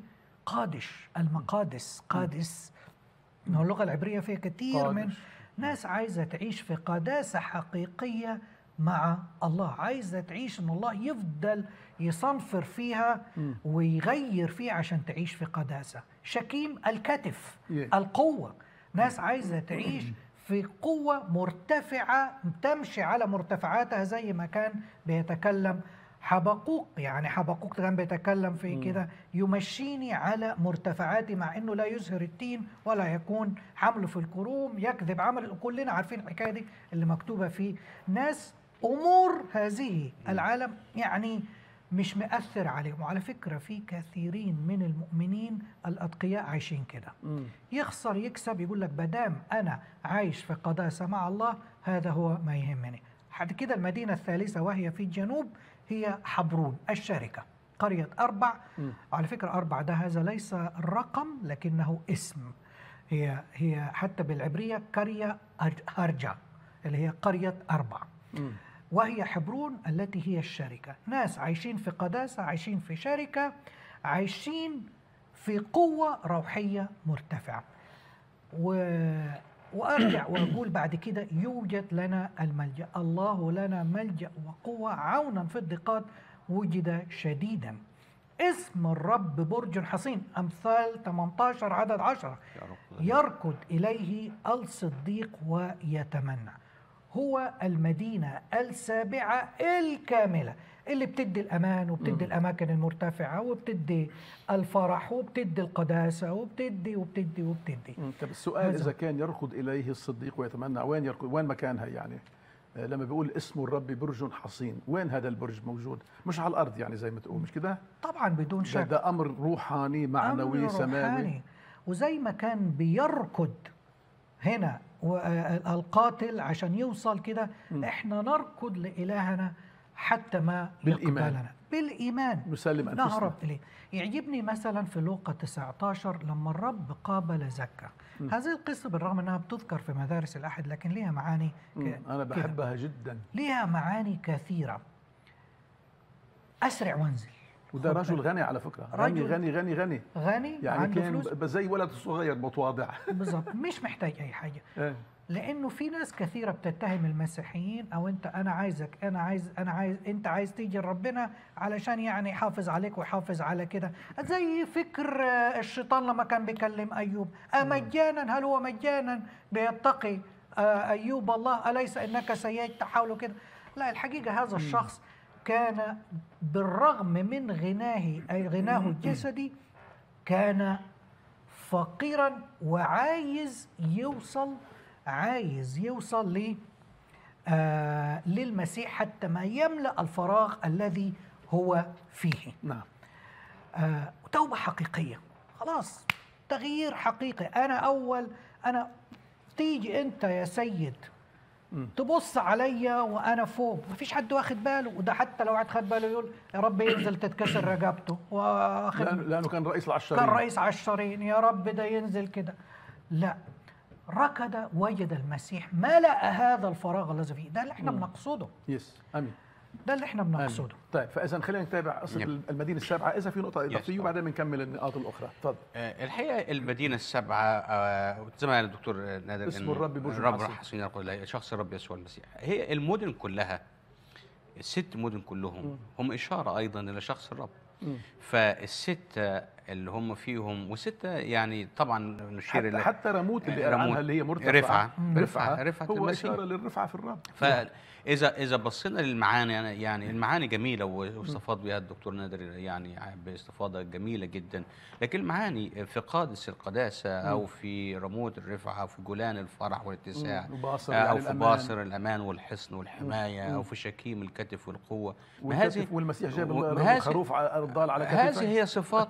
بقادش المقادس قادس إنه اللغه العبريه فيها كثير من
قادش.
ناس عايزه تعيش في قداسه حقيقيه مع الله عايزه تعيش ان الله يفضل يصنفر فيها ويغير فيها عشان تعيش في قداسه شكيم الكتف
Yeah.
القوه ناس عايزه تعيش في قوه مرتفعه تمشي على مرتفعاتها زي ما كان بيتكلم حبقوق يعني حبقوق كان بيتكلم في كده يمشيني على مرتفعاتي مع انه لا يزهر التين ولا يكون حمل في الكروم يكذب عمل كلنا عارفين الحكايه دي اللي مكتوبه في ناس امور هذه العالم يعني مش مأثر عليهم وعلى فكرة في كثيرين من المؤمنين الأتقياء عايشين كده يخسر يكسب يقول لك بدام أنا عايش في قداسة مع الله هذا هو ما يهمني بعد كده المدينة الثالثة وهي في الجنوب هي حبرون الشركة قرية أربع على فكرة أربع ده هذا ليس رقم لكنه اسم هي هي حتى بالعبرية قرية هرج- هرجة اللي هي قرية أربع وهي حبرون التي هي الشركة ناس عايشين في قداسة عايشين في شركة عايشين في قوة روحية مرتفعة و... وأرجع وأقول بعد كده يوجد لنا الملجأ الله لنا ملجأ وقوة عونا في الضيقات وجد شديدا اسم الرب برج حصين أمثال 18 عدد 10
يا رب
يركض إليه الصديق ويتمنى هو المدينة السابعة الكاملة اللي بتدي الأمان وبتدي الأماكن المرتفعة وبتدي الفرح وبتدي القداسة وبتدي وبتدي وبتدي
مم. طب السؤال
هذا.
اذا كان يركض اليه الصديق ويتمنى وين يركض وين مكانها يعني آه، لما بيقول اسم الرب برج حصين وين هذا البرج موجود مش على الارض يعني زي ما تقول مش كده
طبعا بدون
ده,
شك
ده امر روحاني معنوي
أمر
سماوي
روحاني. وزي ما كان بيركض هنا و- آه، القاتل عشان يوصل كده احنا نركض لإلهنا حتى ما
بالإيمان.
يقبلنا بالإيمان
نسلم انفسنا
نهرب إليه يعجبني مثلا في لوقا 19 لما الرب قابل زكا هذه القصة بالرغم أنها بتذكر في مدارس الأحد لكن ليها معاني ك-
مم. انا
كده.
بحبها جدا
ليها معاني كثيرة أسرع وانزل
وده
خد
رجل
بالك.
غني على فكره غني
رجل
غني غني غني
غني
يعني
عنده
كان
فلوس
ب- زي ولد صغير متواضع
بالظبط مش محتاج أي حاجة
إيه.
لانه في ناس كثيره بتتهم المسيحيين او انت انا عايزك انا عايز انا عايز انت عايز تيجي لربنا علشان يعني يحافظ عليك ويحافظ على كده زي فكر آه، الشيطان لما كان بيكلم ايوب امجانا هل هو مجانا بيتقي آه، ايوب الله اليس انك سيئت حوله كده لا الحقيقه هذا الشخص كان بالرغم من غناه اي غناه الجسدي كان فقيرا وعايز يوصل عايز يوصل ل آه للمسيح حتى ما يملأ الفراغ الذي هو فيه
نعم
آه توبة حقيقية خلاص تغيير حقيقي أنا أول أنا تيجي أنت يا سيد تبص عليا وأنا فوق مفيش حد واخد باله وده حتى لو واحد خد باله يقول يا رب ينزل تتكسر رقبته واخد
لانه لانه كان رئيس العشرين
كان رئيس عشرين يا رب ده ينزل كده لا ركض وجد المسيح ملأ هذا الفراغ الذي فيه ده اللي احنا بنقصده
يس امين
ده اللي احنا
آمين.
بنقصده
طيب فاذا خلينا نتابع قصه
يب.
المدينه السابعه اذا في نقطه اضافيه
طبعا.
وبعدين بنكمل النقاط الاخرى تفضل
آه، الحقيقه المدينه السبعه آه، زي ما قال الدكتور نادر
اسم
إنه
الرب برج
الرب
حصين.
حصين يقول الله، شخص الرب يسوع المسيح هي المدن كلها الست مدن كلهم هم اشاره ايضا الى شخص الرب فالسته اللي هم فيهم وسته يعني طبعا نشير
حتى,
الى
حتى رموت اللي قال
رموت.
عنها اللي هي مرتفعه
رفعة.
رفعه
رفعة. رفعة
هو
المسيح.
اشاره للرفعه في الرب
فاذا اذا بصينا للمعاني يعني- يعني المعاني جميله واستفاض بها الدكتور نادر يعني باستفاضه جميله جدا لكن المعاني في قادس القداسه او في رموت الرفعه او في جولان الفرح والاتساع
مم. وباصر
آه،
يعني
او في
الأمان.
باصر الامان والحصن والحمايه او في شكيم الكتف والقوه ما هذه
والكتف والمسيح جاب
و- ما هذه-
الخروف على الضال على كتفه
هذه هي صفات التي لنا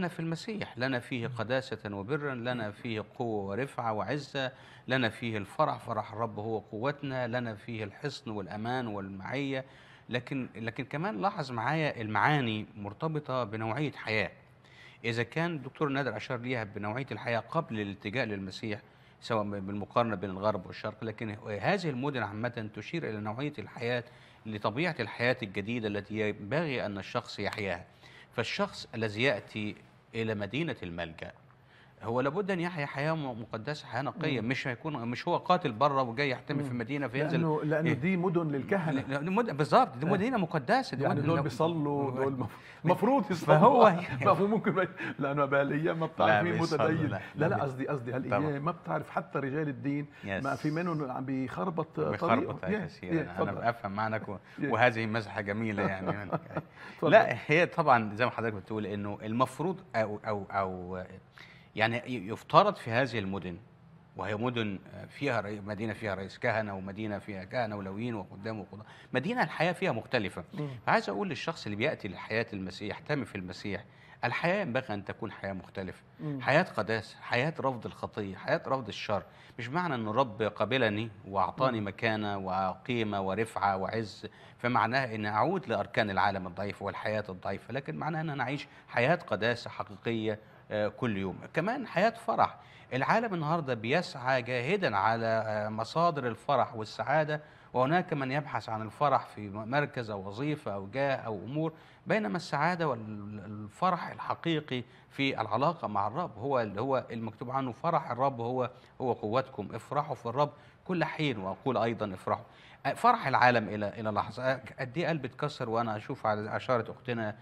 لنا في المسيح لنا فيه قداسة وبرا لنا فيه قوة ورفعة وعزة لنا فيه الفرح فرح الرب هو قوتنا لنا فيه الحصن والأمان والمعية لكن لكن كمان لاحظ معايا المعاني مرتبطة بنوعية حياة إذا كان الدكتور نادر أشار ليها بنوعية الحياة قبل الالتجاء للمسيح سواء بالمقارنة بين الغرب والشرق لكن هذه المدن عامة تشير إلى نوعية الحياة لطبيعة الحياة الجديدة التي ينبغي أن الشخص يحياها فالشخص الذي يأتي إلى مدينة الملجأ هو لابد ان يحيا حياه م- مقدسه حياه نقيه
مم.
مش هيكون مش هو قاتل بره وجاي يحتمي في
مم.
المدينه فينزل
لانه لانه
إيه؟
دي مدن للكهنه
لا- لا، مد- بالظبط دي
آه.
مدينه مقدسه دي
يعني
مدن-
دول
لا-
بيصلوا دول المفروض يصلوا
فهو-
ما هو ممكن ما- لانه بالايام ما بتعرف
لا
مين
بيصلوا،
متدين
لا،
لا
لا
لا
بي-
قصدي قصدي
طبعا.
هالايام ما بتعرف حتى رجال الدين
يس.
ما في منهم عم بيخربط
بخربط
طريقه يا-
كثيرا
يا،
انا
تفضل.
بفهم معنك و-
يا.
وهذه مزحه جميله يعني
تفضل.
لا هي طبعا زي ما حضرتك بتقول انه المفروض او او او يعني يفترض في هذه المدن وهي مدن فيها رئي- مدينه فيها رئيس كهنه ومدينه فيها كهنه ولويين وخدام وقضاة مدينه الحياه فيها مختلفه
مم.
فعايز اقول للشخص اللي بياتي لحياه المسيح يحتمي في المسيح الحياه ينبغي ان تكون حياه مختلفه
مم.
حياه قداسه حياه رفض الخطيه حياه رفض الشر مش معنى ان الرب قبلني واعطاني مكانه وقيمه ورفعه وعز فمعناه ان اعود لاركان العالم الضعيف والحياه الضعيفه لكن معناه ان انا اعيش حياه قداسه حقيقيه آه، كل يوم كمان حياه فرح العالم النهارده بيسعى جاهدا على آه، مصادر الفرح والسعاده وهناك من يبحث عن الفرح في مركز او وظيفه او جاه او امور بينما السعاده والفرح الحقيقي في العلاقه مع الرب هو اللي هو المكتوب عنه فرح الرب هو هو قوتكم افرحوا في الرب كل حين واقول ايضا افرحوا آه، فرح العالم الى الى لحظه آه، قد ايه قلبي اتكسر وانا اشوف على اشاره اختنا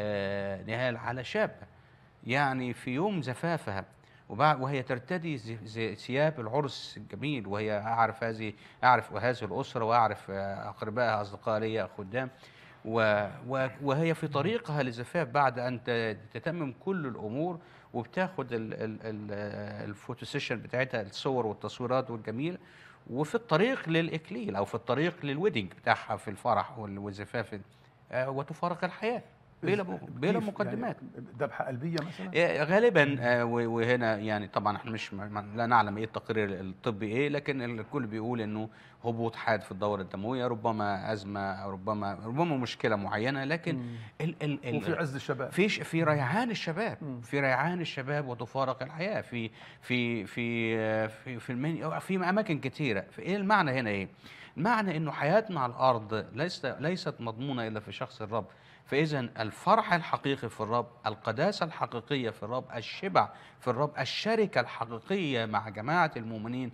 آه، نهال على شاب يعني في يوم زفافها وبعد وهي ترتدي زي- زي- ثياب العرس الجميل وهي اعرف هذه اعرف هذه الاسره واعرف آه، اقربائها اصدقاء لي خدام و و وهي في طريقها للزفاف بعد ان ت- تتمم كل الامور وبتاخد ال- ال- ال- الفوتو سيشن بتاعتها الصور والتصويرات والجميل وفي الطريق للاكليل او في الطريق للويدنج بتاعها في الفرح وال- والزفاف آه، وتفارق الحياه بلا م- بلا
كيف؟
مقدمات
يعني ذبحه قلبيه مثلا
إيه، غالبا آه، و- وهنا يعني طبعا احنا مش ما- ما- لا نعلم ايه التقرير الطبي ايه لكن الكل بيقول انه هبوط حاد في الدوره الدمويه ربما ازمه او ربما ربما مشكله معينه لكن
مم.
ال ال ال
وفي عز الشباب
في ش- في ريعان الشباب
مم.
في ريعان الشباب وتفارق الحياه في في في آه، في في المن في اماكن كثيره ايه المعنى هنا ايه المعنى انه حياتنا على الارض ليست ليست مضمونه الا في شخص الرب فاذا الفرح الحقيقي في الرب القداسه الحقيقيه في الرب الشبع في الرب الشركه الحقيقيه مع جماعه المؤمنين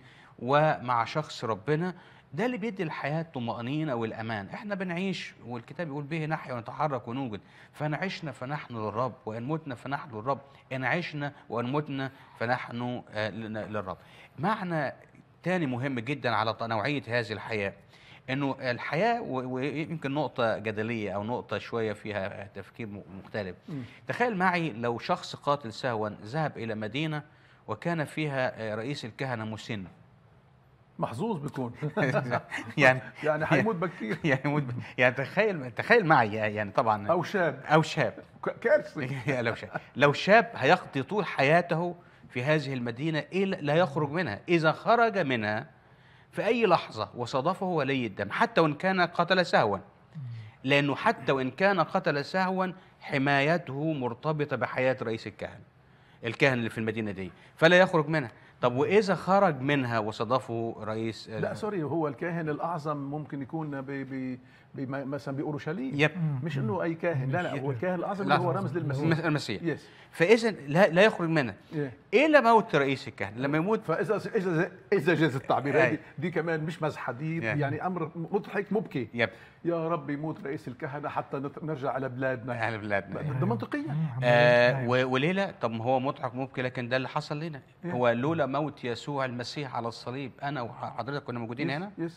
ومع شخص ربنا ده اللي بيدي الحياة الطمأنينة والأمان احنا بنعيش والكتاب يقول به نحيا ونتحرك ونوجد فإن عشنا فنحن للرب وإن متنا فنحن للرب إن عشنا وإن متنا فنحن آه، لن- للرب معنى تاني مهم جدا على ط- نوعية هذه الحياة انه الحياه و- ويمكن نقطه جدليه او نقطه شويه فيها تفكير م- مختلف
مم.
تخيل معي لو شخص قاتل سهوا ذهب الى مدينه وكان فيها آه، رئيس الكهنه مسن
محظوظ بيكون
يعني
يعني حيموت بكير
يعني مد- يعني تخيل تخيل معي يعني طبعا
او شاب
او شاب
ك- كارثه
لو شاب لو شاب هيقضي طول حياته في هذه المدينه إيه لا يخرج منها اذا خرج منها في اي لحظه وصادفه ولي الدم حتى وان كان قتل سهوا لانه حتى وان كان قتل سهوا حمايته مرتبطه بحياه رئيس الكهنه الكاهن اللي في المدينه دي فلا يخرج منها طب واذا خرج منها وصادفه رئيس
لا سوري هو الكاهن الاعظم ممكن يكون ب ب ب مثلا باورشليم
يب
مش انه اي كاهن لا لا هو الكاهن الاعظم
لا،
اللي هو رمز للمسيح
المسيح
يس
فاذا لا, لا يخرج منها
إيه.
الا موت رئيس الكهنه لما يموت
فاذا اذا اذا جاز التعبير
أي.
هذه دي كمان مش مزحه دي
يعني.
يعني امر مضحك مبكي
يب
يا رب يموت رئيس الكهنه حتى نت- نرجع على بلادنا
اهل بلادنا
ده منطقيا
آه و- وليه لا طب ما هو مضحك ممكن لكن ده اللي حصل لنا
إيه.
هو لولا موت يسوع المسيح على الصليب انا وحضرتك كنا موجودين
يس-
هنا
يس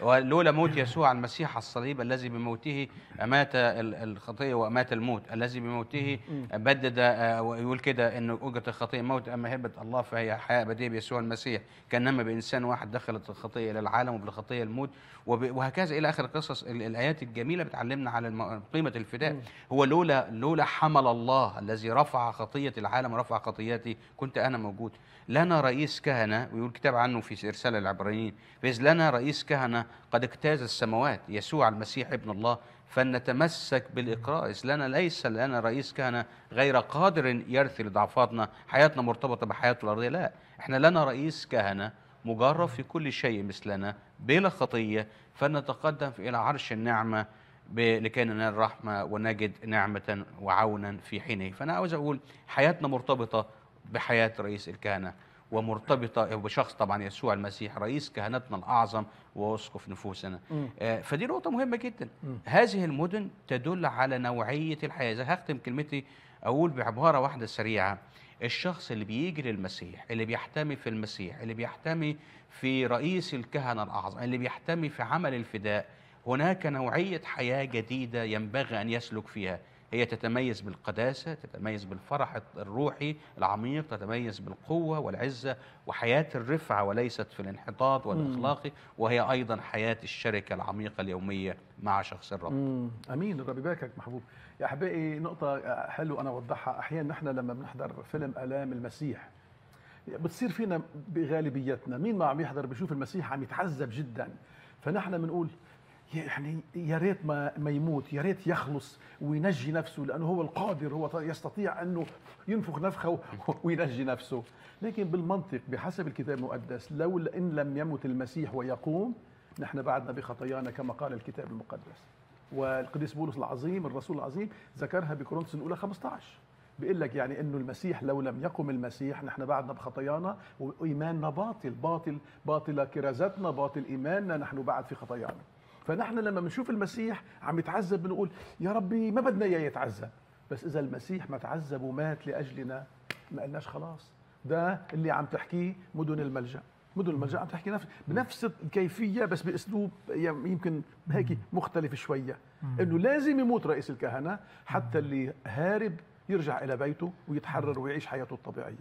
ولولا موت يسوع المسيح على الصليب الذي بموته امات ال- الخطيه وامات الموت الذي بموته بدد آه، ويقول كده ان اجره الخطيه موت اما هبه الله فهي حياه ابديه بيسوع المسيح كانما بانسان واحد دخلت الخطيه الى العالم وبالخطيه الموت وب- وهكذا الى اخر القصص ال- الايات الجميله بتعلمنا على الم- قيمه الفداء هو لولا لولا حمل الله الذي رفع خطيه العالم ورفع خطياتي كنت انا موجود لنا رئيس كهنه ويقول كتاب عنه في رساله العبرانيين فاذ لنا رئيس كهنه قد اجتاز السماوات يسوع المسيح ابن الله فلنتمسك بالاقرار اذ لنا ليس لنا رئيس كهنه غير قادر يرثي لضعفاتنا حياتنا مرتبطه بحياته الارضيه لا احنا لنا رئيس كهنه مجرب في كل شيء مثلنا بلا خطيه فلنتقدم الى عرش النعمه ب- لكي ننال رحمه ونجد نعمه وعونا في حينه فانا عاوز اقول حياتنا مرتبطه بحياه رئيس الكهنه ومرتبطه بشخص طبعا يسوع المسيح رئيس كهنتنا الاعظم واسقف نفوسنا
مم.
آه، فدي نقطه مهمه جدا
مم.
هذه المدن تدل على نوعيه الحياه اذا هختم كلمتي اقول بعباره واحده سريعه الشخص اللي بيجي للمسيح اللي بيحتمي في المسيح اللي بيحتمي في رئيس الكهنه الاعظم اللي بيحتمي في عمل الفداء هناك نوعيه حياه جديده ينبغي ان يسلك فيها هي تتميز بالقداسه تتميز بالفرح الروحي العميق تتميز بالقوه والعزه وحياه الرفعه وليست في الانحطاط والاخلاقي وهي ايضا حياه الشركه العميقه اليوميه مع شخص الرب
مم. امين الرب يباركك محبوب يا احبائي نقطه حلو انا اوضحها احيانا نحن لما بنحضر فيلم الام المسيح بتصير فينا بغالبيتنا مين ما عم يحضر بيشوف المسيح عم يتعذب جدا فنحن بنقول يعني يا ريت ما ما يموت يا ريت يخلص وينجي نفسه لانه هو القادر هو يستطيع انه ينفخ نفخه و- وينجي نفسه لكن بالمنطق بحسب الكتاب المقدس لو ان لم يمت المسيح ويقوم نحن بعدنا بخطايانا كما قال الكتاب المقدس والقديس بولس العظيم الرسول العظيم ذكرها بكورنثوس الاولى 15 بيقول لك يعني انه المسيح لو لم يقم المسيح نحن بعدنا بخطايانا وايماننا باطل باطل باطله كرازتنا باطل ايماننا نحن بعد في خطايانا فنحن لما بنشوف المسيح عم يتعذب بنقول يا ربي ما بدنا اياه يتعذب بس اذا المسيح ما تعذب ومات لاجلنا ما قلناش خلاص ده اللي عم تحكيه مدن الملجا مدن الملجا عم تحكي نفس بنفس الكيفيه بس باسلوب يمكن هيك مختلف شويه انه لازم يموت رئيس الكهنه حتى اللي هارب يرجع الى بيته ويتحرر ويعيش حياته الطبيعيه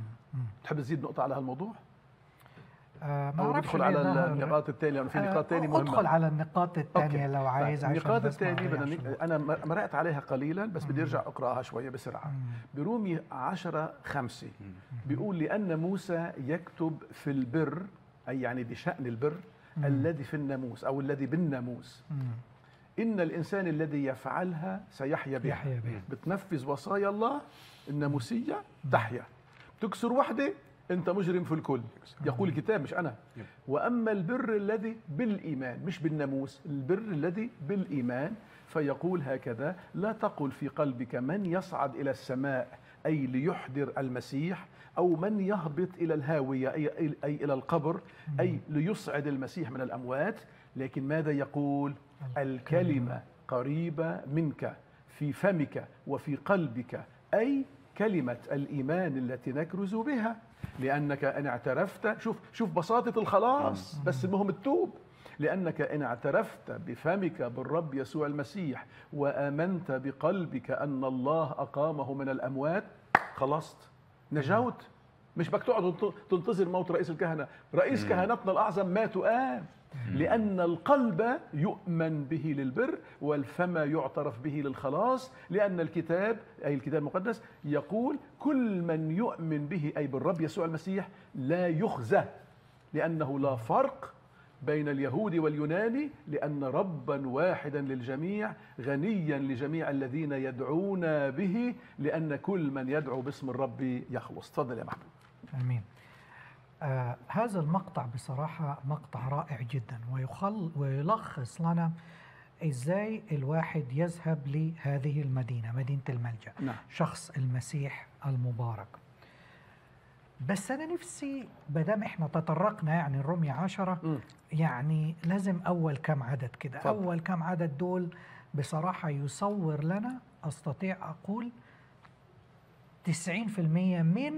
تحب تزيد نقطه على هالموضوع
آه ما
او
أعرفش
ندخل
ليه
على
ظهر-
النقاط الثانيه لانه في
آه،
نقاط ثانيه مهمه
ادخل على النقاط الثانية
أوكي.
لو عايز
طيب،
عشان
النقاط
بس ما
الثانيه بدنا
نضيعش
نك-
الوقت.
انا م- مرقت عليها قليلا بس بدي ارجع اقراها شويه بسرعه برومي 10 5 بيقول لان موسى يكتب في البر اي يعني بشان البر الذي في الناموس او الذي بالناموس
مم.
ان الانسان الذي يفعلها سيحيا بها
يحيى بها.
بتنفذ وصايا الله الناموسيه تحيا تكسر وحده انت مجرم في الكل يقول الكتاب مش انا واما البر الذي بالايمان مش بالناموس البر الذي بالايمان فيقول هكذا لا تقل في قلبك من يصعد الى السماء اي ليحضر المسيح او من يهبط الى الهاويه اي اي الى القبر اي ليصعد المسيح من الاموات لكن ماذا يقول الكلمه قريبه منك في فمك وفي قلبك اي كلمه الايمان التي نكرز بها لانك ان اعترفت شوف شوف بساطه الخلاص بس المهم التوب لانك ان اعترفت بفمك بالرب يسوع المسيح وامنت بقلبك ان الله اقامه من الاموات خلصت نجوت مش بدك تقعد تنت- تنتظر موت رئيس الكهنه رئيس كهنتنا الاعظم مات وقام لأن القلب يؤمن به للبر والفم يعترف به للخلاص لأن الكتاب أي الكتاب المقدس يقول كل من يؤمن به أي بالرب يسوع المسيح لا يخزى لأنه لا فرق بين اليهود واليوناني لأن ربا واحدا للجميع غنيا لجميع الذين يدعون به لأن كل من يدعو باسم الرب يخلص تفضل يا محمود
امين آه هذا المقطع بصراحه مقطع رائع جدا ويخل ويلخص لنا ازاي الواحد يذهب لهذه المدينه مدينه الملجا
نعم.
شخص المسيح المبارك بس انا نفسي بدام احنا تطرقنا يعني الرمية عشرة
مم.
يعني لازم اول كم عدد كده
اتفضل.
اول كم عدد دول بصراحه يصور لنا استطيع اقول 90% من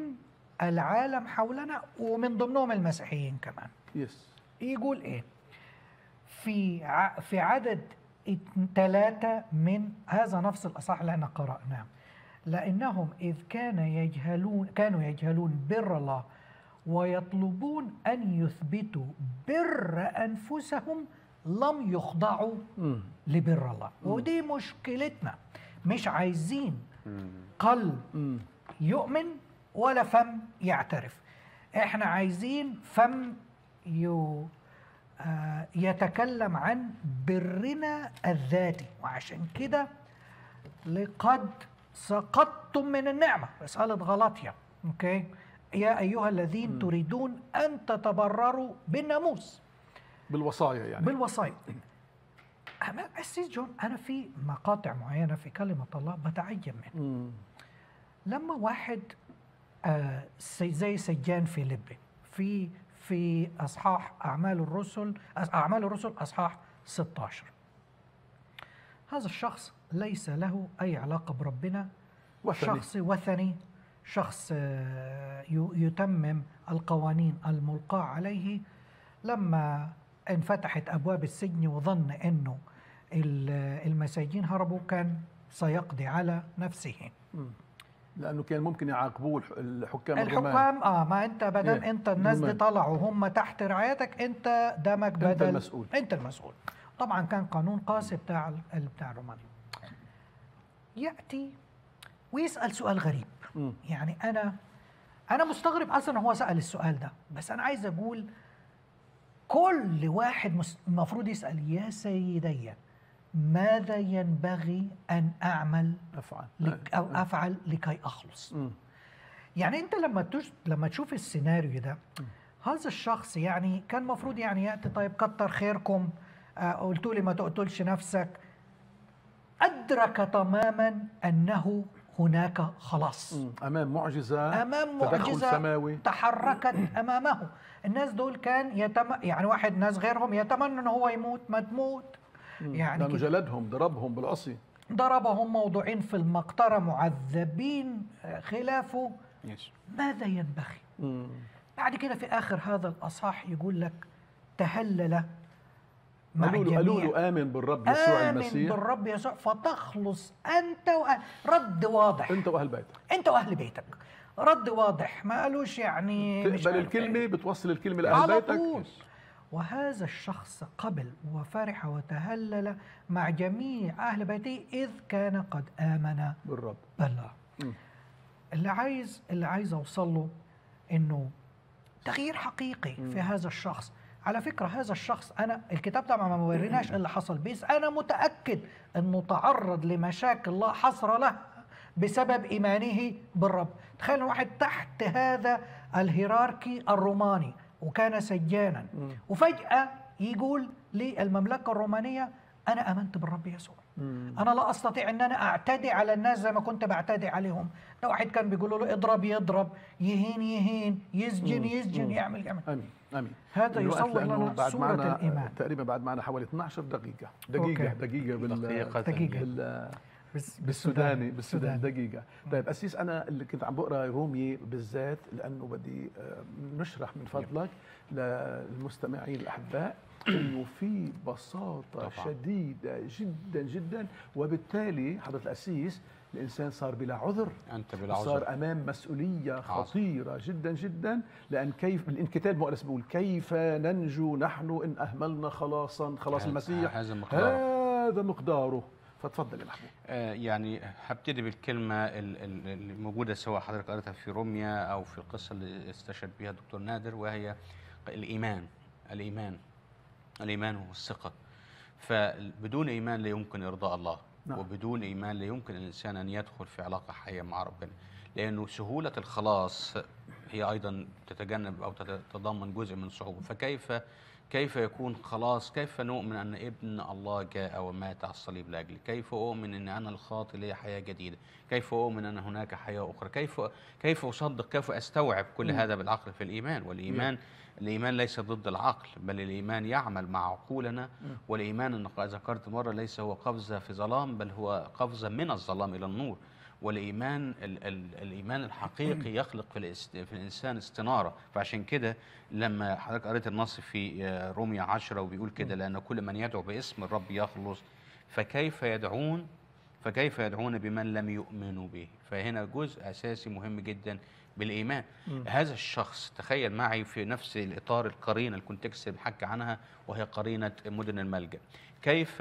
العالم حولنا ومن ضمنهم المسيحيين كمان
يس
يقول ايه في ع- في عدد ثلاثة من هذا نفس الأصح اللي احنا قرأناه لأنهم إذ كان يجهلون كانوا يجهلون بر الله ويطلبون أن يثبتوا بر أنفسهم لم يخضعوا
مم.
لبر الله ودي مشكلتنا مش عايزين
مم.
قلب
مم.
يؤمن ولا فم يعترف احنا عايزين فم يو آه، يتكلم عن برنا الذاتي وعشان كده لقد سقطتم من النعمة رسالة غلطية اوكي يا أيها الذين تريدون أن تتبرروا بالناموس
بالوصايا يعني
بالوصايا أما- أسيس جون أنا في مقاطع معينة في كلمة الله بتعجب منها
مم.
لما واحد آه سي- زي سجان فيليبي في في اصحاح اعمال الرسل أس- اعمال الرسل اصحاح 16 هذا الشخص ليس له اي علاقه بربنا
وثني.
شخص وثني شخص آه، ي- يتمم القوانين الملقاه عليه لما انفتحت ابواب السجن وظن انه ال- المساجين هربوا كان سيقضي على نفسه
مم. لانه كان ممكن يعاقبوه الح- الحكام الرومان
الحكام اه ما انت بدل
إيه،
انت الناس دي
الرومان.
طلعوا هم تحت رعايتك انت دمك بدل
انت المسؤول
انت المسؤول طبعا كان قانون قاسي بتاع ال- بتاع الرومان ياتي ويسال سؤال غريب
مم.
يعني انا انا مستغرب اصلا هو سال السؤال ده بس انا عايز اقول كل واحد مس- المفروض يسال يا سيدي ماذا ينبغي ان اعمل
افعل
لك او افعل لكي اخلص
مم.
يعني انت لما تش... لما تشوف السيناريو ده هذا الشخص يعني كان مفروض يعني ياتي طيب كتر خيركم آه قلتوا لي ما تقتلش نفسك ادرك تماما انه هناك خلاص
مم. امام معجزه
امام
تدخل
معجزه
سماوي
تحركت امامه الناس دول كان يتم يعني واحد ناس غيرهم يتمنى ان هو يموت ما تموت يعني
لانه
كده.
جلدهم ضربهم بالعصي
ضربهم موضوعين في المقطره معذبين آه، خلافه
يس
ماذا ينبغي
مم.
بعد كده في اخر هذا الاصحاح يقول لك تهلل مع
قالوا له قالوا
جميع
له امن بالرب يسوع
آمن
المسيح
بالرب يسوع فتخلص أنت وأهل رد واضح
انت واهل بيتك
أنت وأهل بيتك رد واضح ما قالوش يعني مش
تقبل
عارف
الكلمه
إيه.
بتوصل الكلمه لاهل
على
بيتك
طول وهذا الشخص قبل وفرح وتهلل مع جميع أهل بيته إذ كان قد آمن
بالرب
بالله
مم.
اللي عايز اللي عايز اوصل له انه تغيير حقيقي في هذا الشخص على فكره هذا الشخص انا الكتاب طبعا ما وريناش إيه اللي حصل بس انا متاكد انه تعرض لمشاكل لا حصر لها بسبب ايمانه بالرب تخيل واحد تحت هذا الهيراركي الروماني وكان سجانا وفجاه يقول للمملكه الرومانيه انا امنت بالرب يسوع
مم.
انا لا استطيع ان انا اعتدي على الناس زي ما كنت بعتدي عليهم ده واحد كان بيقولوا له اضرب يضرب يهين يهين يسجن
مم.
يسجن
مم.
يعمل يعمل
امين امين
هذا
الوقت
يصور
لأنه
لنا
بعد
صورة
معنا
الإيمان.
تقريبا بعد معنا حوالي 12 دقيقة دقيقة
أوكي.
دقيقة بال
دقيقة.
دقيقة.
بال
بس-
بالسوداني بالسوداني
بالسوداني.
دقيقة طيب أسيس أنا اللي كنت عم بقرأ رومي بالذات لأنه بدي آه، نشرح من فضلك للمستمعين الأحباء انه في بساطه
طبعاً.
شديده جدا جدا وبالتالي حضره الاسيس الانسان صار بلا عذر
انت بلا
صار
عذر
امام مسؤوليه
عظيم.
خطيره جدا جدا لان كيف الانكتاب المؤلف بيقول كيف ننجو نحن ان اهملنا خلاصا خلاص
هذا-
المسيح
هذا مقداره.
هذا مقداره فتفضل يا محمود
آه، يعني هبتدي بالكلمة ال- ال- اللي موجودة سواء حضرتك قريتها في روميا أو في القصة اللي استشهد بها الدكتور نادر وهي الإيمان الإيمان الإيمان والثقة فبدون إيمان لا يمكن إرضاء الله
نعم.
وبدون إيمان لا يمكن الإنسان أن يدخل في علاقة حية مع ربنا لأنه سهولة الخلاص هي أيضا تتجنب أو تتضمن جزء من صعوبة فكيف كيف يكون خلاص كيف نؤمن أن ابن الله جاء ومات على الصليب لأجلي كيف أؤمن أن أنا الخاطئ لي حياة جديدة كيف أؤمن أن هناك حياة أخرى كيف كيف أصدق كيف أستوعب كل
مم.
هذا بالعقل في الإيمان والإيمان الإيمان ليس ضد العقل بل الإيمان يعمل مع عقولنا والإيمان أن ذكرت مرة ليس هو قفزة في ظلام بل هو قفزة من الظلام إلى النور والايمان ال ال الايمان الحقيقي يخلق في, الاست في الانسان استناره فعشان كده لما حضرتك قريت النص في آه، رومية عشرة وبيقول كده لان كل من يدعو باسم الرب يخلص فكيف يدعون فكيف يدعون بمن لم يؤمنوا به فهنا جزء اساسي مهم جدا بالايمان
مم.
هذا الشخص تخيل معي في نفس الاطار القرينه الكونتكست اللي بنحكي عنها وهي قرينه مدن الملجا كيف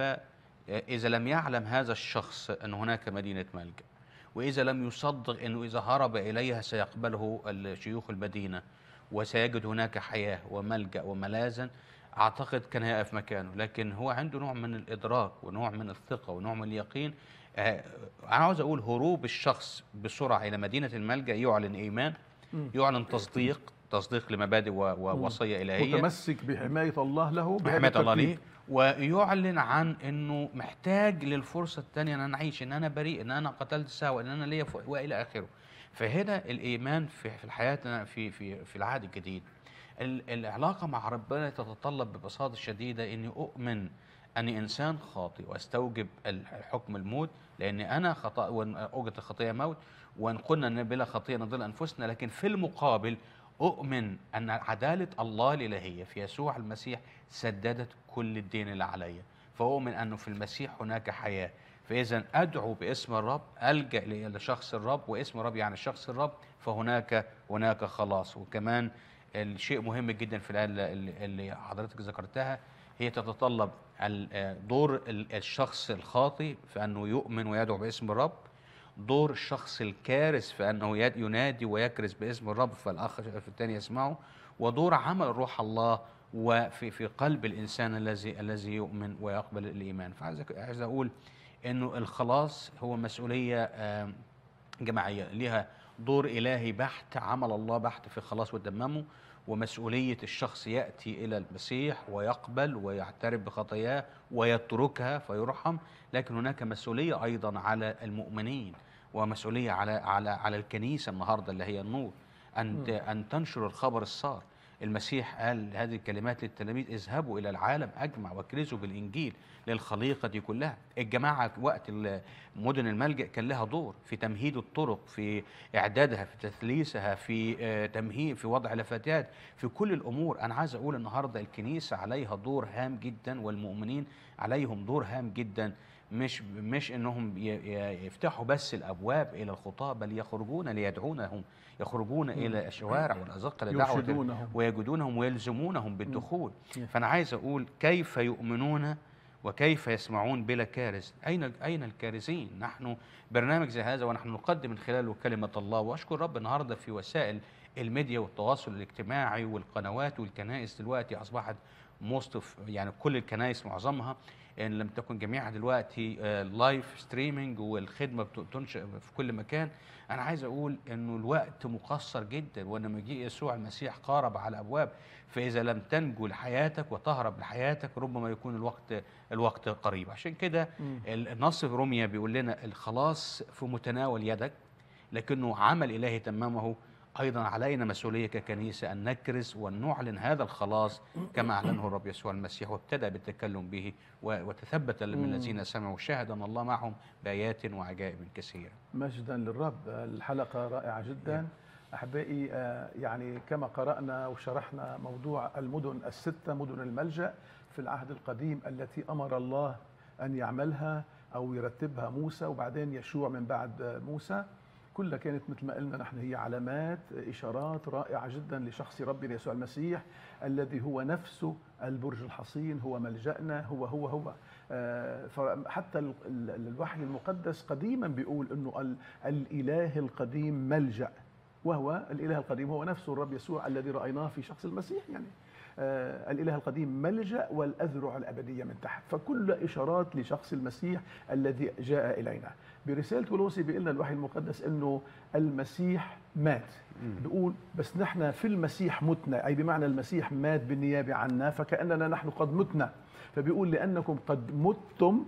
اذا لم يعلم هذا الشخص ان هناك مدينه ملجا واذا لم يصدق انه اذا هرب اليها سيقبله شيوخ المدينه وسيجد هناك حياه وملجا وملاذا اعتقد كان هيقف مكانه لكن هو عنده نوع من الادراك ونوع من الثقه ونوع من اليقين آه، انا عاوز اقول هروب الشخص بسرعه الى مدينه الملجا يعلن ايمان
مم.
يعلن تصديق تصديق لمبادئ و- ووصيه الهيه
متمسك بحمايه الله له بهذا
بحمايه الله
الترتيب.
ليه ويعلن عن انه محتاج للفرصه الثانيه ان انا اعيش ان انا بريء ان انا قتلت ساوى ان انا ليا ف- والى اخره فهنا الايمان في في الحياه في في في العهد الجديد ال- العلاقه مع ربنا تتطلب ببساطه شديده اني اؤمن اني انسان خاطئ واستوجب الحكم الموت لاني انا خطا وان اوجد الخطيه موت وان قلنا ان بلا خطيه نضل انفسنا لكن في المقابل اؤمن ان عداله الله الالهيه في يسوع المسيح سددت كل الدين اللي عليا فاؤمن انه في المسيح هناك حياه فاذا ادعو باسم الرب الجا ل- لشخص الرب واسم الرب يعني شخص الرب فهناك هناك خلاص وكمان الشيء مهم جدا في الايه اللي- اللي اللي حضرتك ذكرتها هي تتطلب ال- آه، دور ال- الشخص الخاطئ في انه يؤمن ويدعو باسم الرب دور الشخص الكارث في انه يد- ينادي ويكرز باسم الرب فالاخ في الثاني يسمعه ودور عمل روح الله وفي في قلب الانسان الذي الذي يؤمن ويقبل الايمان فعايز أك- عايز اقول انه الخلاص هو مسؤوليه آم، جماعيه ليها دور الهي بحت عمل الله بحت في الخلاص وتممه ومسؤوليه الشخص ياتي الى المسيح ويقبل ويعترف بخطاياه ويتركها فيرحم لكن هناك مسؤوليه ايضا على المؤمنين ومسؤوليه على على على الكنيسه النهارده اللي هي النور ان ت- ان تنشر الخبر السار المسيح قال هذه الكلمات للتلاميذ اذهبوا الى العالم اجمع واكرزوا بالانجيل للخليقه دي كلها الجماعه وقت ال- مدن الملجا كان لها دور في تمهيد الطرق في اعدادها في تثليثها في آه، تمهيد في وضع لافتات في كل الامور انا عايز اقول النهارده الكنيسه عليها دور هام جدا والمؤمنين عليهم دور هام جدا مش مش انهم ي- ي- يفتحوا بس الابواب الى الخطاه بل يخرجون ليدعونهم يخرجون الى الشوارع والازقه لدعوه
يرشدونهم.
ويجدونهم ويلزمونهم بالدخول
مم.
فانا عايز اقول كيف يؤمنون وكيف يسمعون بلا كارث اين اين الكارثين نحن برنامج زي هذا ونحن نقدم من خلاله كلمه الله واشكر رب النهارده في وسائل الميديا والتواصل الاجتماعي والقنوات والكنائس دلوقتي اصبحت موست يعني كل الكنائس معظمها ان لم تكن جميعها دلوقتي لايف ستريمينج والخدمه بت- بتنشئ في كل مكان انا عايز اقول انه الوقت مقصر جدا وان مجيء يسوع المسيح قارب على الابواب فاذا لم تنجو لحياتك وتهرب لحياتك ربما يكون الوقت الوقت قريب عشان كده
مم.
ال- النص في روميا بيقول لنا الخلاص في متناول يدك لكنه عمل الهي تممه ايضا علينا مسؤوليه ككنيسه ان نكرز ونعلن هذا الخلاص كما اعلنه الرب يسوع المسيح وابتدى بالتكلم به و- وتثبت من
مم.
الذين سمعوا شهد ان الله معهم بايات وعجائب كثيره
مجدا للرب الحلقة رائعة جدا أحبائي آه، يعني كما قرأنا وشرحنا موضوع المدن الستة مدن الملجأ في العهد القديم التي أمر الله أن يعملها أو يرتبها موسى وبعدين يشوع من بعد آه، موسى كلها كانت مثل ما قلنا نحن هي علامات إشارات رائعة جدا لشخص ربنا يسوع المسيح الذي هو نفسه البرج الحصين هو ملجأنا هو هو هو آه، فحتى ال- ال- الوحي المقدس قديما بيقول انه ال- الاله القديم ملجا وهو الاله القديم هو نفسه الرب يسوع الذي رايناه في شخص المسيح يعني آه، الاله القديم ملجا والاذرع الابديه من تحت فكل اشارات لشخص المسيح الذي جاء الينا برساله ولوسي بيقول لنا الوحي المقدس انه المسيح مات بيقول بس نحن في المسيح متنا اي بمعنى المسيح مات بالنيابه عنا فكاننا نحن قد متنا فبيقول لانكم قد متم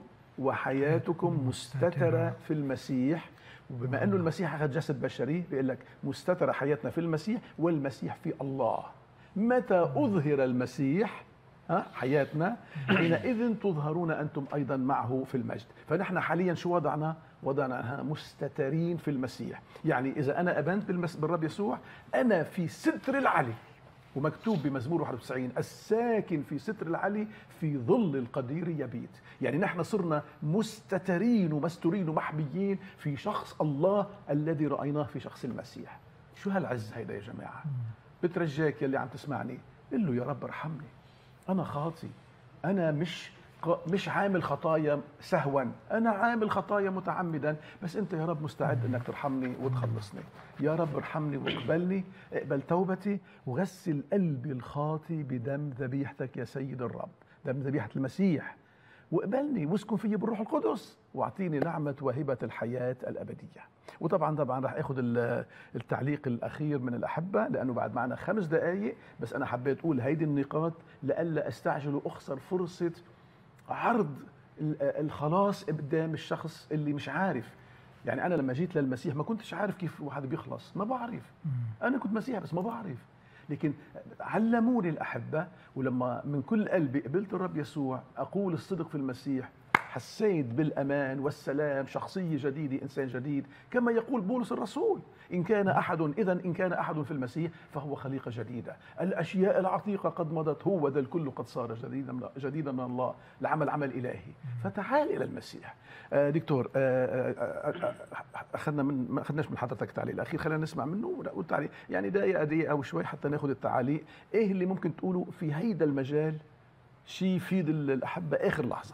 وحياتكم مستتره في المسيح وبما انه المسيح اخذ جسد بشري بيقول لك مستتره حياتنا في المسيح والمسيح في الله متى اظهر المسيح ها حياتنا حينئذ تظهرون انتم ايضا معه في المجد فنحن حاليا شو وضعنا وضعناها مستترين في المسيح يعني إذا أنا أبنت بالمس... بالرب يسوع أنا في ستر العلي ومكتوب بمزمور 91 الساكن في ستر العلي في ظل القدير يبيت يعني نحن صرنا مستترين ومستورين ومحميين في شخص الله الذي رأيناه في شخص المسيح شو هالعز هيدا يا جماعة بترجاك يلي عم تسمعني قل له يا رب ارحمني أنا خاطي أنا مش مش عامل خطايا سهوا انا عامل خطايا متعمدا بس انت يا رب مستعد انك ترحمني وتخلصني يا رب ارحمني واقبلني اقبل توبتي وغسل قلبي الخاطي بدم ذبيحتك يا سيد الرب دم ذبيحه المسيح واقبلني واسكن فيي بالروح القدس واعطيني نعمه وهبه الحياه الابديه وطبعا طبعا راح اخذ التعليق الاخير من الاحبه لانه بعد معنا خمس دقائق بس انا حبيت اقول هيدي النقاط لئلا استعجل واخسر فرصه عرض الخلاص قدام الشخص اللي مش عارف يعني انا لما جيت للمسيح ما كنتش عارف كيف واحد بيخلص ما بعرف انا كنت مسيح بس ما بعرف لكن علموني الاحبه ولما من كل قلبي قبلت الرب يسوع اقول الصدق في المسيح حسيت بالامان والسلام شخصيه جديده انسان جديد كما يقول بولس الرسول ان كان احد اذا ان كان احد في المسيح فهو خليقه جديده الاشياء العتيقه قد مضت هو ذا الكل قد صار جديدا من جديدا من الله العمل عمل الهي فتعال الى المسيح آه دكتور آه آه اخذنا من ما اخذناش من حضرتك التعليق الاخير خلينا نسمع منه ونقول تعليق يعني دقيقه دقيقه او شوي حتى ناخذ التعاليق ايه اللي ممكن تقوله في هيدا المجال شيء يفيد الاحبه اخر لحظه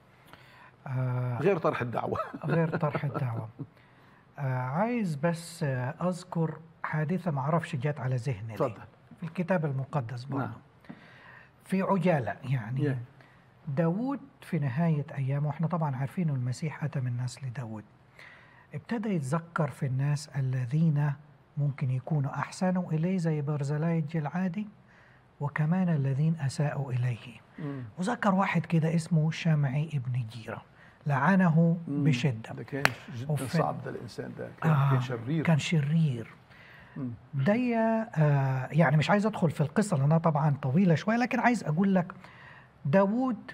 آه
غير طرح الدعوة
غير طرح الدعوة آه عايز بس آه أذكر حادثة ما أعرفش جات على ذهني
تفضل
في الكتاب المقدس برضه
نعم.
في عجالة يعني
Yeah.
داود في نهاية أيامه وإحنا طبعا عارفين إن المسيح أتى من نسل داود ابتدى يتذكر في الناس الذين ممكن يكونوا أحسنوا إليه زي برزلاي الجلعادي وكمان الذين أساءوا إليه
مم.
وذكر واحد كده اسمه شمعي ابن جيرة لعنه
مم.
بشدة
ده كان جدا
وفي-
صعب ده الانسان ده كان,
آه،
كان شرير
كان شرير
مم.
دي آه يعني مش عايز ادخل في القصه لانها طبعا طويله شويه لكن عايز اقول لك داوود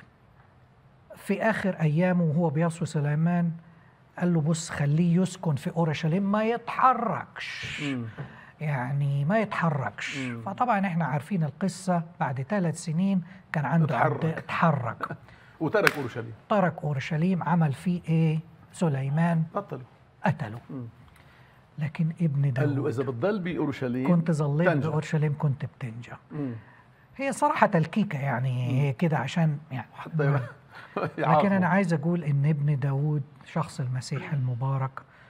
في اخر ايامه وهو بيصوي سليمان قال له بص خليه يسكن في اورشليم ما يتحركش
مم.
يعني ما يتحركش
مم.
فطبعا احنا عارفين القصه بعد ثلاث سنين كان عنده
اتحرك.
عد- اتحرك
وترك اورشليم
ترك اورشليم عمل فيه ايه سليمان
بطلوا
قتله
مم.
لكن ابن
قال له
داود
اذا بتضل باورشليم
كنت ظليت
تنجح.
باورشليم كنت بتنجى
مم.
هي صراحه تلكيكه يعني هي كده عشان يعني
حتى يبقى-
لكن
يعاقبه.
انا عايز اقول ان ابن داود شخص المسيح المبارك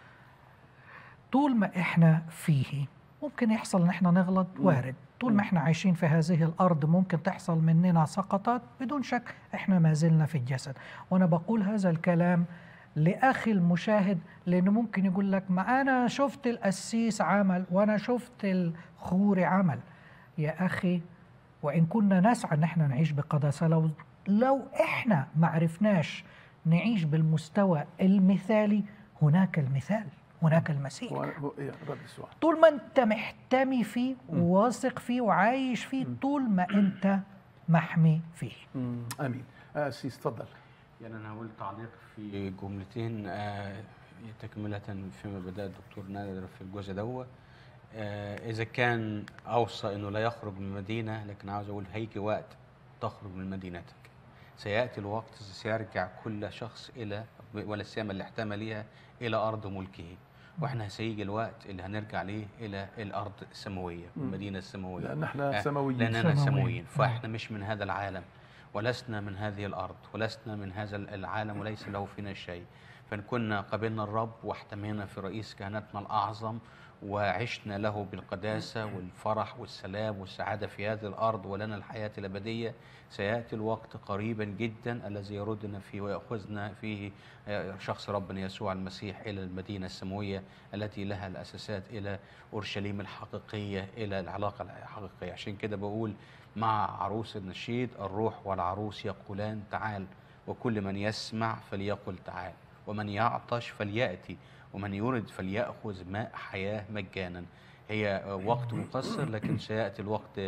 طول ما احنا فيه ممكن يحصل ان احنا نغلط وارد طول ما احنا عايشين في هذه الارض ممكن تحصل مننا سقطات بدون شك احنا ما زلنا في الجسد وانا بقول هذا الكلام لاخي المشاهد لانه ممكن يقول لك ما انا شفت القسيس عمل وانا شفت الخوري عمل يا اخي وان كنا نسعى ان احنا نعيش بقداسه لو لو احنا ما عرفناش نعيش بالمستوى المثالي هناك المثال هناك المسيح
وأنا- هو- إيه، الرب يسوع
طول ما انت محتمي فيه وواثق فيه وعايش فيه طول ما انت محمي فيه
مم. امين آه سيس تفضل
يعني انا هقول تعليق في جملتين آه، تكمله فيما بدا الدكتور نادر في الجزء دوت آه، اذا كان اوصى انه لا يخرج من المدينه لكن عاوز اقول هيجي وقت تخرج من مدينتك سياتي الوقت سيرجع كل شخص الى ولا سيما اللي احتمى ليها الى ارض ملكه واحنا سيجي الوقت اللي هنرجع ليه الى الارض السماويه المدينه السماويه
لان احنا
آه،
سماويين
لأننا
سماويين.
سماويين فإحنا مش من هذا العالم ولسنا من هذه الأرض ولسنا من هذا العالم وليس له فينا شيء فإن كنا قبلنا الرب واحتمينا في رئيس كهنتنا الأعظم وعشنا له بالقداسة والفرح والسلام والسعادة في هذه الأرض ولنا الحياة الأبدية سيأتي الوقت قريبا جدا الذي يردنا فيه ويأخذنا فيه آه، شخص ربنا يسوع المسيح إلى المدينة السماوية التي لها الأساسات إلى أورشليم الحقيقية إلى العلاقة الحقيقية عشان كده بقول مع عروس النشيد الروح والعروس يقولان تعال وكل من يسمع فليقل تعال ومن يعطش فليأتي ومن يرد فليأخذ ماء حياة مجانا هي وقت مقصر لكن سيأتي الوقت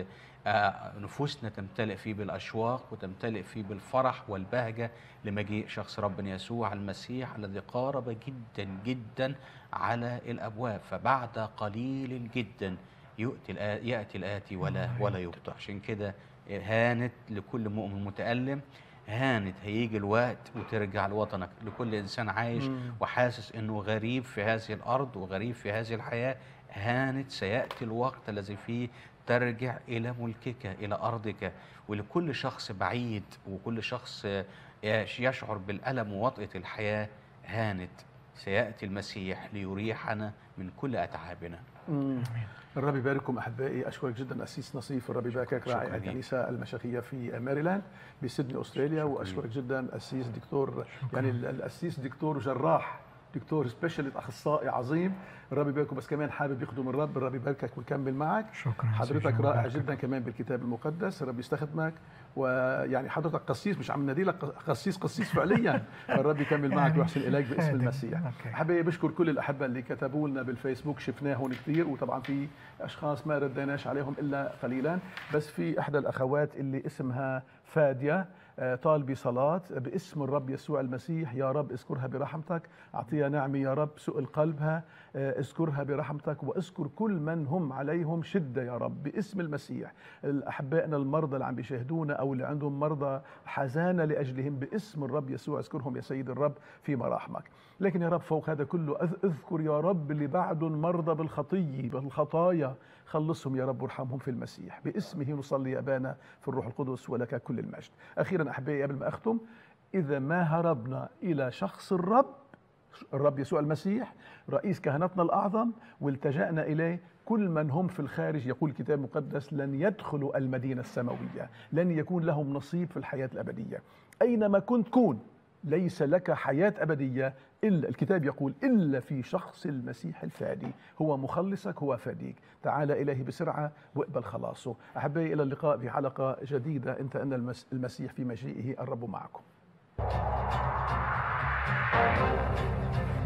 آه، نفوسنا تمتلئ فيه بالأشواق وتمتلئ فيه بالفرح والبهجة لمجيء شخص ربنا يسوع المسيح الذي قارب جدا جدا على الأبواب فبعد قليل جدا يؤتي الآ- يأتي الآتي ولا ولا يبطئ عشان كده هانت لكل مؤمن متألم هانت هيجي الوقت وترجع لوطنك لكل إنسان عايش
مم.
وحاسس انه غريب في هذه الارض وغريب في هذه الحياه هانت سياتي الوقت الذي فيه ترجع الى ملكك الى ارضك ولكل شخص بعيد وكل شخص آه، يشعر بالالم ووطئه الحياه هانت سياتي المسيح ليريحنا من كل اتعابنا
مم. الرب يبارككم احبائي اشكرك جدا اسيس نصيف الرب يباركك
شكراً
راعي
ليك.
الكنيسه المشيخيه في ماريلاند بسيدني استراليا واشكرك جدا اسيس دكتور يعني ال- الاسيس دكتور جراح دكتور سبيشالست اخصائي عظيم الرب يباركه بس كمان حابب يخدم الرب الرب يباركك ويكمل معك
شكرا
حضرتك
سيدي،
رائع
وباركك.
جدا كمان بالكتاب المقدس الرب يستخدمك ويعني حضرتك قسيس مش عم نادي لك قسيس قسيس فعليا الرب يكمل معك
يعني
ويحسن اليك باسم
خادم.
المسيح
أوكي.
حابب بشكر كل الاحبه اللي كتبوا لنا بالفيسبوك شفناهم كثير وطبعا في اشخاص ما رديناش عليهم الا قليلا بس في احدى الاخوات اللي اسمها فاديه آه، طالبي صلاة باسم الرب يسوع المسيح يا رب اذكرها برحمتك أعطيها نعمة يا رب سؤل قلبها آه، اذكرها برحمتك واذكر كل من هم عليهم شدة يا رب باسم المسيح أحبائنا المرضى اللي عم بيشاهدونا أو اللي عندهم مرضى حزانة لأجلهم باسم الرب يسوع اذكرهم يا سيد الرب في مراحمك لكن يا رب فوق هذا كله أذ- اذكر يا رب اللي بعدهم مرضى بالخطية بالخطايا خلصهم يا رب وارحمهم في المسيح باسمه نصلي يا أبانا في الروح القدس ولك كل المجد أخيرا أحبائي قبل ما أختم إذا ما هربنا إلى شخص الرب الرب يسوع المسيح رئيس كهنتنا الأعظم والتجأنا إليه كل من هم في الخارج يقول الكتاب المقدس لن يدخلوا المدينة السماوية لن يكون لهم نصيب في الحياة الأبدية أينما كنت كون ليس لك حياة أبدية إلا الكتاب يقول إلا في شخص المسيح الفادي هو مخلصك هو فاديك تعال إليه بسرعة واقبل خلاصه أحبائي إلى اللقاء في حلقة جديدة أنت أن المس- المسيح في مجيئه الرب معكم